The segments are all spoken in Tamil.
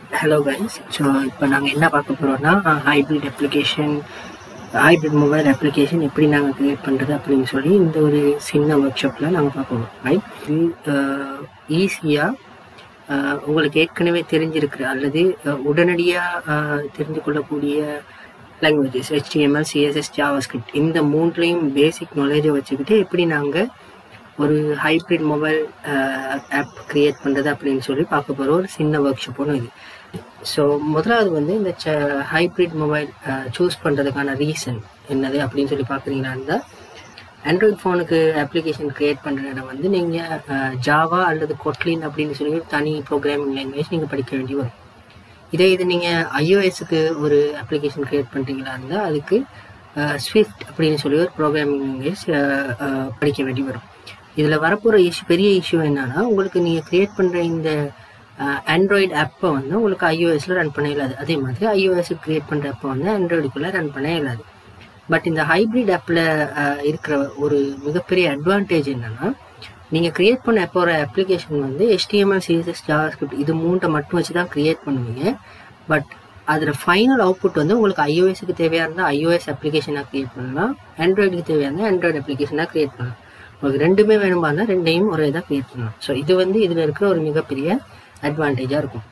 ஹலோ கைஸ் ஸோ இப்போ நாங்கள் என்ன பார்க்க போகிறோம்னா hybrid application hybrid mobile application எப்படி நாங்கள் க்ரியேட் பண்ணுறது அப்படின்னு சொல்லி இந்த ஒரு சின்ன ஒர்க் ஷாப்பில் நாங்கள் பார்க்க போகிறோம் ரைட் இது ஈஸியாக உங்களுக்கு ஏற்கனவே தெரிஞ்சிருக்கிற அல்லது உடனடியாக தெரிந்து கொள்ளக்கூடிய லாங்குவேஜஸ் HTML சிஎஸ்எஸ் ஜாவாஸ்கிரிப்ட் இந்த மூன்றுலையும் பேசிக் நாலேஜை வச்சுக்கிட்டு எப்படி நாங்கள் ஒரு ஹைப்ரிட் மொபைல் ஆப் க்ரியேட் பண்ணுறது அப்படின்னு சொல்லி பார்க்க போகிற ஒரு சின்ன ஒர்க் ஷாப் ஒன்று இது ஸோ முதலாவது வந்து இந்த ச ஹைப்ரிட் மொபைல் சூஸ் பண்ணுறதுக்கான ரீசன் என்னது அப்படின்னு சொல்லி பார்க்குறீங்கன்னா இருந்தால் ஆண்ட்ராய்ட் ஃபோனுக்கு அப்ளிகேஷன் க்ரியேட் பண்ணுற இடம் வந்து நீங்கள் ஜாவா அல்லது கொட்லின் அப்படின்னு சொல்லி ஒரு தனி ப்ரோக்ராமிங் லாங்குவேஜ் நீங்கள் படிக்க வேண்டி வரும் இதே இது நீங்கள் ஐஓஎஸ்க்கு ஒரு அப்ளிகேஷன் க்ரியேட் பண்ணுறீங்களா இருந்தால் அதுக்கு ஸ்விஃப்ட் அப்படின்னு சொல்லி ஒரு ப்ரோக்ராமிங் லாங்குவேஜ் படிக்க வேண்டி வரும் இதில் வரப்போகிற இஷ்யூ பெரிய இஷ்யூ என்னன்னா உங்களுக்கு நீங்கள் க்ரியேட் பண்ணுற இந்த ஆண்ட்ராய்டு ஆப்பை வந்து உங்களுக்கு ஐஓஎஸில் ரன் பண்ண இயலாது அதே மாதிரி ஐஓஎஸ்க்கு க்ரியேட் பண்ணுற ஆப்பை வந்து ஆண்ட்ராய்டுக்குள்ளே ரன் பண்ண இயலாது பட் இந்த ஹைப்ரிட் ஆப்பில் இருக்கிற ஒரு மிகப்பெரிய அட்வான்டேஜ் என்னென்னா நீங்கள் க்ரியேட் பண்ண போகிற அப்ளிகேஷன் வந்து HTML சிஎஸ்எஸ் ஜாவாஸ்கிரிப்ட் இது மூன்றை மட்டும் வச்சு தான் க்ரியேட் பண்ணுவீங்க பட் அதில் ஃபைனல் அவுட்புட் வந்து உங்களுக்கு ஐஓஎஸ்க்கு தேவையாக இருந்தால் ஐஓஎஸ் அப்ளிகேஷனாக க்ரியேட் பண்ணலாம் ஆண்ட்ராய்டுக்கு தேவையாக இருந்தால் ஆண்ட்ராய்டு அப்ளிகேஷனாக க்ரியேட் பண்ணலாம் உங்களுக்கு ரெண்டுமே வேணுமா இருந்தால் ரெண்டையும் ஒரே இதாக க்ரியேட் பண்ணலாம் ஸோ இது வந்து இதில் இருக்கிற ஒரு மிகப்பெரிய அட்வான்டேஜாக இருக்கும்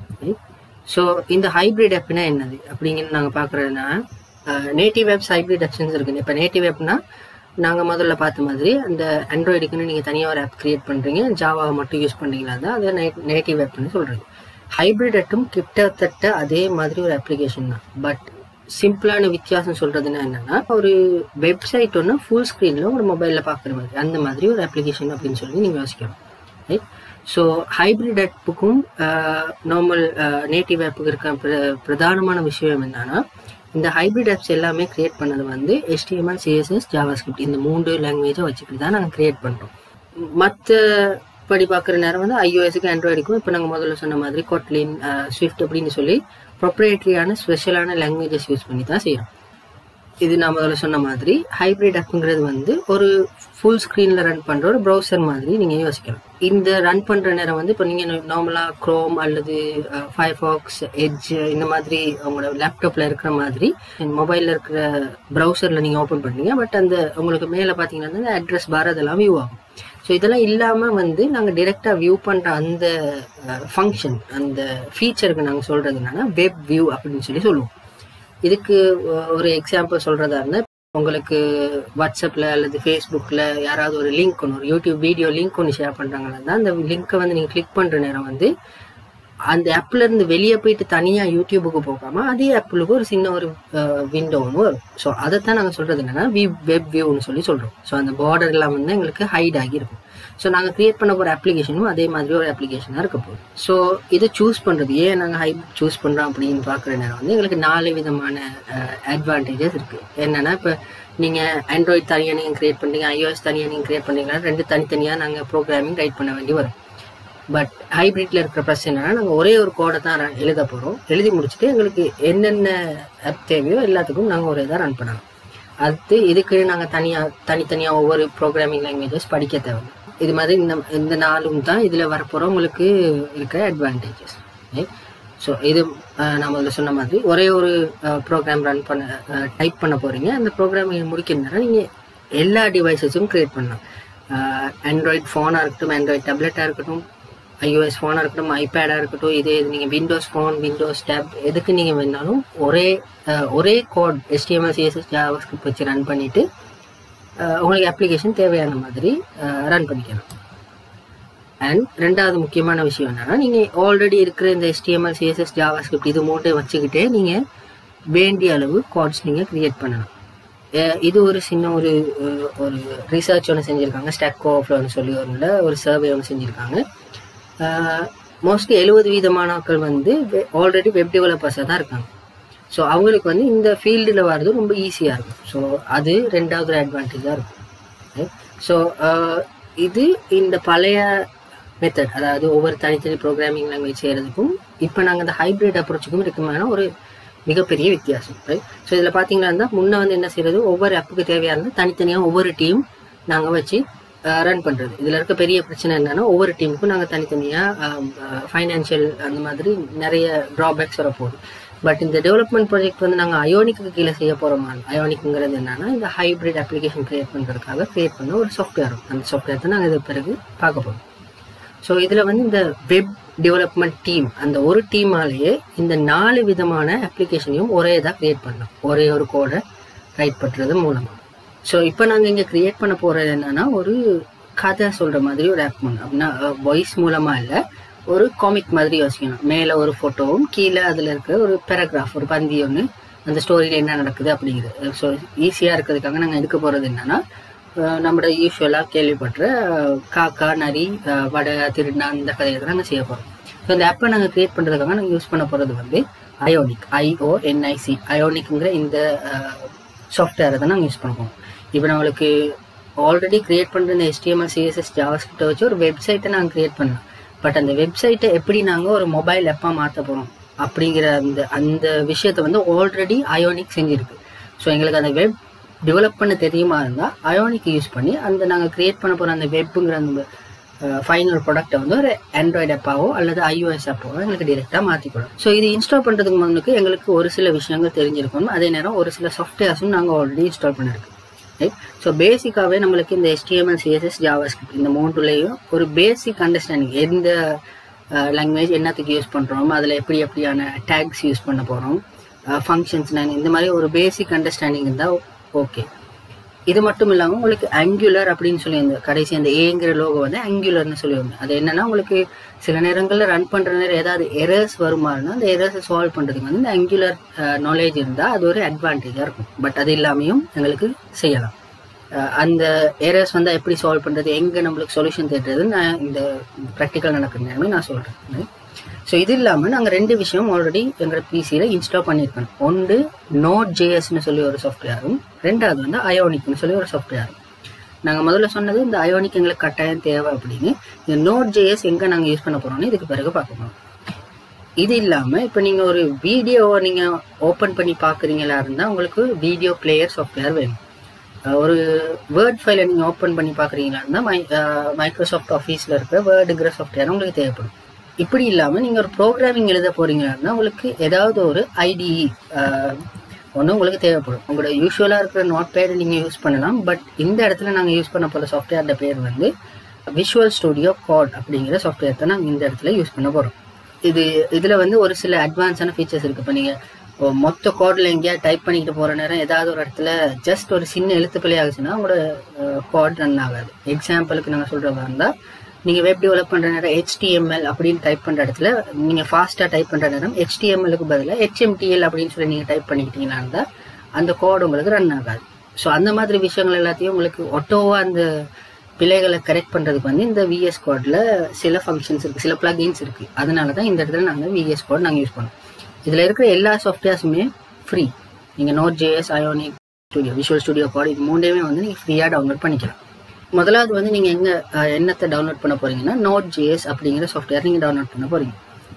ஸோ இந்த ஹைப்ரிட் ஆப்னா என்னது அப்படிங்கிறது நாங்கள் பார்க்குறதுனா நேட்டிவ் ஆப்ஸ் ஹைப்ரிட் ஆப்ஷன்ஸ் இருக்குது இப்போ நேட்டிவ் ஆப்னா நாங்கள் முதல்ல பார்த்த மாதிரி அந்த ஆண்ட்ராய்டுக்குன்னு நீங்கள் தனியாக ஒரு ஆப் க்ரியேட் பண்ணுறீங்க ஜாவாவை மட்டும் யூஸ் பண்ணுறீங்களா தான் அதை நே நேட்டிவ் ஆப்னு சொல்கிறது ஹைப்ரிட் ஆட்டும் கிட்டத்தட்ட அதே மாதிரி ஒரு அப்ளிகேஷன் தான் பட் சிம்பிளான வித்தியாசம் சொல்கிறதுனா என்னென்னா ஒரு வெப்சைட் ஒன்று ஃபுல் ஸ்க்ரீனில் ஒரு மொபைலில் பார்க்குற மாதிரி அந்த மாதிரி ஒரு அப்ளிகேஷன் அப்படின்னு சொல்லி நீங்கள் யோசிக்கணும் ரைட் ஸோ ஹைப்ரிட் ஆப்புக்கும் நார்மல் நேட்டிவ் ஆப்புக்கு இருக்க பிரதானமான விஷயம் என்னன்னா இந்த ஹைப்ரிட் ஆப்ஸ் எல்லாமே க்ரியேட் பண்ணது வந்து HTML சிஎஸ்எஸ் ஜாவாஸ்கிரிப்ட் இந்த மூன்று லாங்குவேஜை வச்சுக்கிட்டு தான் நாங்கள் க்ரியேட் பண்ணுறோம் மற்ற படி பார்க்குற நேரம் வந்து ஐஓஎஸ்க்கு ஆண்ட்ராய்டுக்கும் இப்போ நாங்கள் முதல்ல சொன்ன மாதிரி கொட்லின் ஸ்விஃப்ட் அப்படின்னு சொல்லி ப்ரொப்ரேட்டரியான ஸ்பெஷலான லாங்குவேஜஸ் யூஸ் பண்ணி தான் செய்கிறோம் இது நான் முதல்ல சொன்ன மாதிரி ஹைப்ரிட் ஆப்புங்கிறது வந்து ஒரு ஃபுல் ஸ்க்ரீனில் ரன் பண்ணுற ஒரு ப்ரௌசர் மாதிரி நீங்கள் யோசிக்கலாம் இந்த ரன் பண்ணுற நேரம் வந்து இப்போ நீங்கள் நார்மலாக க்ரோம் அல்லது ஃபயர்ஃபாக்ஸ் எட்ஜ் இந்த மாதிரி உங்களோட லேப்டாப்பில் இருக்கிற மாதிரி மொபைலில் இருக்கிற ப்ரௌசரில் நீங்கள் ஓப்பன் பண்ணுறீங்க பட் அந்த உங்களுக்கு மேலே பார்த்தீங்கன்னா அந்த அட்ரஸ் பார் அதெல்லாம் வியூ ஆகும் ஸோ இதெல்லாம் இல்லாமல் வந்து நாங்கள் டிரெக்டாக வியூ பண்ணுற அந்த ஃபங்க்ஷன் அந்த ஃபீச்சருக்கு நாங்கள் சொல்கிறது என்னன்னா வெப் வியூ அப்படின்னு சொல்லி சொல்லுவோம் இதுக்கு ஒரு எக்ஸாம்பிள் சொல்கிறதா இருந்தால் உங்களுக்கு வாட்ஸ்அப்பில் அல்லது ஃபேஸ்புக்கில் யாராவது ஒரு லிங்க் ஒன்று ஒரு யூடியூப் வீடியோ லிங்க் ஒன்று ஷேர் பண்ணுறாங்கன்னா அந்த லிங்க்கை வந்து நீங்கள் கிளிக் பண்ணுற நேரம் வந்து அந்த ஆப்லேருந்து வெளியே போயிட்டு தனியாக யூடியூபுக்கு போகாமல் அதே ஆப்பிளுக்கு ஒரு சின்ன ஒரு விண்டோ ஒன்று வரும் ஸோ அதைத்தான் நாங்கள் சொல்கிறது என்னென்னா வி வெப் வியூன்னு சொல்லி சொல்கிறோம் ஸோ அந்த பார்டர் எல்லாம் வந்து எங்களுக்கு ஹைட் ஆகியிருக்கும் ஸோ நாங்கள் க்ரியேட் பண்ண போகிற அப்ளிகேஷனும் அதே மாதிரி ஒரு அப்ளிகேஷனாக இருக்க போகுது ஸோ இதை சூஸ் பண்ணுறது ஏன் நாங்கள் ஹை சூஸ் பண்ணுறோம் அப்படின்னு பார்க்குற நேரம் வந்து எங்களுக்கு நாலு விதமான அட்வான்டேஜஸ் இருக்குது என்னென்னா இப்போ நீங்கள் ஆண்ட்ராய்ட் தனியாக நீங்கள் க்ரியேட் பண்ணுறீங்க ஐஓஎஸ் தனியாக நீங்கள் க்ரியேட் பண்ணுறீங்கன்னா ரெண்டு தனித்தனியாக நாங்கள் ப்ரோக்ராமிங் ரைட் பண்ண வேண்டி வரும் பட் ஹைப்ரிட்டில் இருக்கிற பிரச்சனை என்னன்னா நாங்கள் ஒரே ஒரு கோடை தான் எழுத போகிறோம் எழுதி முடிச்சுட்டு எங்களுக்கு என்னென்ன ஆப் தேவையோ எல்லாத்துக்கும் நாங்கள் ஒரே தான் ரன் பண்ணலாம் அடுத்து இதுக்கு நாங்கள் தனியாக தனித்தனியாக ஒவ்வொரு ப்ரோக்ராமிங் லாங்குவேஜஸ் படிக்க தேவை இது மாதிரி இந்த இந்த நாளும் தான் இதில் வரப்போகிற உங்களுக்கு இருக்கிற அட்வான்டேஜஸ் ஸோ இது நான் முதல்ல சொன்ன மாதிரி ஒரே ஒரு ப்ரோக்ராம் ரன் பண்ண டைப் பண்ண போகிறீங்க அந்த ப்ரோக்ராம் முடிக்கிறதுனால நீங்கள் எல்லா டிவைசஸும் க்ரியேட் பண்ணலாம் ஆண்ட்ராய்ட் ஃபோனாக இருக்கட்டும் ஆண்ட்ராய்ட் டேப்லெட்டாக இருக்கட்டும் ஐஓஎஸ் ஃபோனாக இருக்கட்டும் ஐபேடாக இருக்கட்டும் இதே இது நீங்கள் விண்டோஸ் ஃபோன் விண்டோஸ் டேப் எதுக்கு நீங்கள் வேணாலும் ஒரே ஒரே கோட் எஸ்டிஎம்எஸ் சிஎஸ்எஸ் ஜாவாஸ்கிரிப்ட் வச்சு ரன் பண்ணிவிட்டு உங்களுக்கு அப்ளிகேஷன் தேவையான மாதிரி ரன் பண்ணிக்கலாம் அண்ட் ரெண்டாவது முக்கியமான விஷயம் என்னென்னா நீங்கள் ஆல்ரெடி இருக்கிற இந்த எஸ்டிஎம்எல் சிஎஸ்எஸ் ஜாவாஸ்கிரிப்ட் இது மூட்டை வச்சுக்கிட்டே நீங்கள் வேண்டிய அளவு கோட்ஸ் நீங்கள் க்ரியேட் பண்ணலாம் இது ஒரு சின்ன ஒரு ஒரு ரிசர்ச் ஒன்று செஞ்சுருக்காங்க ஸ்டாக் ஓஃப்லோன்னு சொல்லி ஒன்றில் ஒரு சர்வே ஒன்று செஞ்சுருக்காங்க மோஸ்ட்லி எழுபது வீதமானாக்கள் வந்து ஆல்ரெடி வெப் டெவலப்பர்ஸாக தான் இருக்காங்க ஸோ அவங்களுக்கு வந்து இந்த ஃபீல்டில் வர்றது ரொம்ப ஈஸியாக இருக்கும் ஸோ அது ரெண்டாவது அட்வான்டேஜாக இருக்கும் ஸோ இது இந்த பழைய மெத்தட் அதாவது ஒவ்வொரு தனித்தனி ப்ரோக்ராமிங் லாங்குவேஜ் செய்கிறதுக்கும் இப்போ நாங்கள் இந்த ஹைப்ரிட் அப்ரோச்சுக்கும் இருக்குமான ஒரு மிகப்பெரிய வித்தியாசம் ரைட் ஸோ இதில் பார்த்தீங்கன்னா இருந்தால் முன்னே வந்து என்ன செய்யறது ஒவ்வொரு ஆப்புக்கு தேவையாக இருந்தால் தனித்தனியாக ஒவ்வொரு டீம் நாங்கள் வச்சு ரன் பண்ணுறது இதில் இருக்க பெரிய பிரச்சனை என்னன்னா ஒவ்வொரு டீமுக்கும் நாங்கள் தனித்தனியாக ஃபைனான்ஷியல் அந்த மாதிரி நிறைய ட்ராபேக்ஸ் வரப்போகுது பட் இந்த டெவலப்மெண்ட் ப்ராஜெக்ட் வந்து நாங்கள் அயோனிக்கு கீழே செய்ய போகிறோமா அயோனிக்குங்கிறது என்னன்னா இந்த ஹைப்ரிட் அப்ளிகேஷன் கிரியேட் பண்ணுறதுக்காக கிரியேட் பண்ண ஒரு சாஃப்ட்வேர் அந்த சாஃப்ட்வேர் தான் நாங்கள் இது பிறகு பார்க்க போகிறோம் ஸோ இதில் வந்து இந்த வெப் டெவலப்மெண்ட் டீம் அந்த ஒரு டீமாலேயே இந்த நாலு விதமான அப்ளிகேஷனையும் ஒரே இதாக கிரியேட் பண்ணலாம் ஒரே ஒரு கோடை ரைட் பண்ணுறது மூலமாக ஸோ இப்போ நாங்கள் இங்கே கிரியேட் பண்ண போகிறது என்னன்னா ஒரு கதை சொல்கிற மாதிரி ஒரு ஆப் பண்ணணும் அப்படின்னா வாய்ஸ் மூலமாக இல்லை ஒரு காமிக் மாதிரி யோசிக்கணும் மேலே ஒரு ஃபோட்டோவும் கீழே அதில் இருக்க ஒரு பேராகிராஃப் ஒரு பந்தி ஒன்று அந்த ஸ்டோரியில் என்ன நடக்குது அப்படிங்கிறது ஸோ ஈஸியாக இருக்கிறதுக்காக நாங்கள் எடுக்க போகிறது என்னன்னா அஹ் நம்மளோட யூஸ்வலாக கேள்விப்படுற அஹ், காக்கா நரி அஹ், வடை திருநா இந்த கதையை தான் நாங்கள் செய்ய போகிறோம் ஸோ இந்த ஆப்பை நாங்கள் கிரியேட் பண்ணுறதுக்காக நாங்கள் யூஸ் பண்ண போகிறது வந்து அயோனிக் ஐஓஎன்ஐசி அயோனிக்ங்கிற இந்த சாஃப்ட்வேரை தான் நாங்கள் யூஸ் பண்ண போகிறோம் இப்போ நம்மளுக்கு ஆல்ரெடி கிரியேட் பண்ணுற இந்த HTML சிஎஸ்எஸ் ஜாவாஸ்கிரிப்டை வச்சு ஒரு வெப்சைட்டை நாங்கள் கிரியேட் பண்ணலாம் பட் அந்த வெப்சைட்டை எப்படி நாங்கள் ஒரு மொபைல் ஆப்பாக மாற்ற போகிறோம் அப்படிங்கிற அந்த அந்த விஷயத்தை வந்து ஆல்ரெடி அயோனிக் செஞ்சுருக்கு ஸோ எங்களுக்கு அந்த வெப் டெவலப் பண்ண தெரியுமா இருந்தால் அயோனிக் யூஸ் பண்ணி அந்த நாங்கள் கிரியேட் பண்ண போகிற அந்த வெப்புங்கிற அந்த ஃபைனல் ப்ராடக்ட்டை வந்து ஒரு ஆண்ட்ராய்டு ஆப்பாவோ அல்லது ஐஓஎஸ் ஆப்பாவோ எங்களுக்கு டிரெக்டாக மாற்றிக்கணும் ஸோ இது இன்ஸ்டால் பண்ணுறதுக்கு முன்னுக்கு எங்களுக்கு ஒரு சில விஷயங்கள் தெரிஞ்சிருக்கணும் அதே நேரம் ஒரு சில சாஃப்ட்வேர்ஸும் நாங்கள் ஆல்ரெடி இன்ஸ்டால் பண்ணிருக்கு ரைட் ஸோ பேசிக்காகவே நம்மளுக்கு இந்த HTML CSS JavaScript இந்த மூன்றுலேயும் ஒரு பேசிக் அண்டர்ஸ்டாண்டிங் எந்த லாங்குவேஜ் என்னத்துக்கு யூஸ் பண்ணுறோம் அதில் எப்படி எப்படியான டேக்ஸ் யூஸ் பண்ண போகிறோம் ஃபங்க்ஷன்ஸ் இந்த மாதிரி ஒரு பேசிக் அண்டர்ஸ்டாண்டிங் இருந்தால் ஓகே இது மட்டும் இல்லாமல் உங்களுக்கு ஆங்குலர் அப்படின்னு சொல்லி அந்த கடைசி அந்த ஏங்கிற லோகோ வந்து ஆங்குலர்னு சொல்லுவாங்க அது என்னன்னா உங்களுக்கு சில நேரங்களில் ரன் பண்ணுற நேரம் ஏதாவது எரர்ஸ் வருமானா அந்த எரர்ஸை சால்வ் பண்ணுறதுக்கு வந்து இந்த ஆங்குலர் நாலேஜ் இருந்தால் அது ஒரு அட்வான்டேஜாக இருக்கும் பட் அது இல்லாமையும் எங்களுக்கு செய்யலாம் அஹ் அந்த எரர்ஸ் வந்து எப்படி சால்வ் பண்ணுறது எங்கே நம்மளுக்கு சொல்யூஷன் தேடுறது நான் இந்த ப்ராக்டிக்கல் நடக்கிற நேரமே நான் சொல்கிறேன் ஸோ இது இல்லாமல் நாங்கள் ரெண்டு விஷயம் ஆல்ரெடி எங்களோட பிசியில் இன்ஸ்டால் பண்ணியிருக்கோம் ஒன்று நோட் ஜேஎஸ்னு சொல்லி ஒரு சாஃப்ட்வேரும் ரெண்டாவது வந்து அயோனிக்னு சொல்லி ஒரு சாஃப்ட்வேரும் நாங்கள் முதல்ல சொன்னது இந்த அயோனிக் எங்களுக்கு கட்டாயம் தேவை அப்படின்னு இந்த நோட் ஜேஎஸ் எங்கே நாங்கள் யூஸ் பண்ண போகிறோம்னு இதுக்கு பிறகு பார்க்க போகிறோம் இது இல்லாமல் இப்போ நீங்கள் ஒரு வீடியோவை நீங்கள் ஓப்பன் பண்ணி பார்க்குறீங்களா இருந்தால் உங்களுக்கு வீடியோ பிளேயர் சாஃப்ட்வேர் வேணும் அஹ் ஒரு வேர்ட் ஃபைலை நீங்கள் ஓப்பன் பண்ணி பார்க்குறீங்களா இருந்தால் மை மைக்ரோசாஃப்ட் ஆஃபீஸில் இருக்கிற வேர்டுங்கிற சாஃப்ட்வேர் உங்களுக்கு தேவைப்படும் இப்படி இல்லாமல் நீங்கள் ஒரு ப்ரோக்ராமிங் எழுத போகிறீங்களா இருந்தால் உங்களுக்கு ஏதாவது ஒரு ஐடிஇ ஒன்று உங்களுக்கு தேவைப்படும் உங்களோட யூஸ்வலாக இருக்கிற நோட் பேட் நீங்கள் யூஸ் பண்ணலாம் பட் இந்த இடத்துல நாங்கள் யூஸ் பண்ண போகிற சாஃப்ட்வேரோட பேர் வந்து விஷுவல் ஸ்டுடியோ காட் அப்படிங்கிற சாஃப்ட்வேர் தான் நாங்கள் இந்த இடத்துல யூஸ் பண்ண போகிறோம் இது இதில் வந்து ஒரு சில அட்வான்ஸான ஃபீச்சர்ஸ் இருக்குது இப்போ நீங்கள் மொத்த கோடில் எங்கேயா டைப் பண்ணிக்கிட்டு போகிற நேரம் ஏதாவது ஒரு இடத்துல ஜஸ்ட் ஒரு சின்ன எழுத்து பிழை ஆகுச்சுன்னா உங்களோட கோட் ரன் ஆகாது எக்ஸாம்பிளுக்கு நாங்கள் சொல்கிறதா இருந்தால் நீங்கள் வெப் டெவலப் பண்ணுற நேரம் HTML அப்படின்னு டைப் பண்ணுற இடத்துல நீங்கள் ஃபாஸ்ட்டாக டைப் பண்ணுற நேரம் HTML-க்கு பதிலாக HMTL அப்படின்னு சொல்லி நீங்கள் டைப் பண்ணிக்கிட்டீங்கன்னா இருந்தால் அந்த கோட் உங்களுக்கு ரன் ஆகாது ஸோ அந்த மாதிரி விஷயங்கள் எல்லாத்தையும் உங்களுக்கு ஒட்டோவாக அந்த பிழைகளை கரெக்ட் பண்ணுறதுக்கு வந்து இந்த விஎஸ் கோடில் சில ஃபங்க்ஷன்ஸ் இருக்குது சில பிளகின்ஸ் இருக்குது அதனால தான் இந்த இடத்துல நாங்கள் விஎஸ் கோட் நாங்கள் யூஸ் பண்ணோம் இதில் இருக்கிற எல்லா சாஃப்ட்வேர்ஸுமே ஃப்ரீ நீங்கள் Node JS Ionic Studio Visual Studio Code இது மூணுமே வந்து நீங்கள் ஃப்ரீயாக டவுன்லோட் பண்ணிக்கலாம் முதலாவது வந்து நீங்கள் எங்கே என்னத்தை டவுன்லோட் பண்ண போகிறீங்கன்னா நோட் ஜேஎஸ் அப்படிங்கிற சாஃப்ட்வேர் நீங்கள் டவுன்லோட் பண்ண போகிறீங்க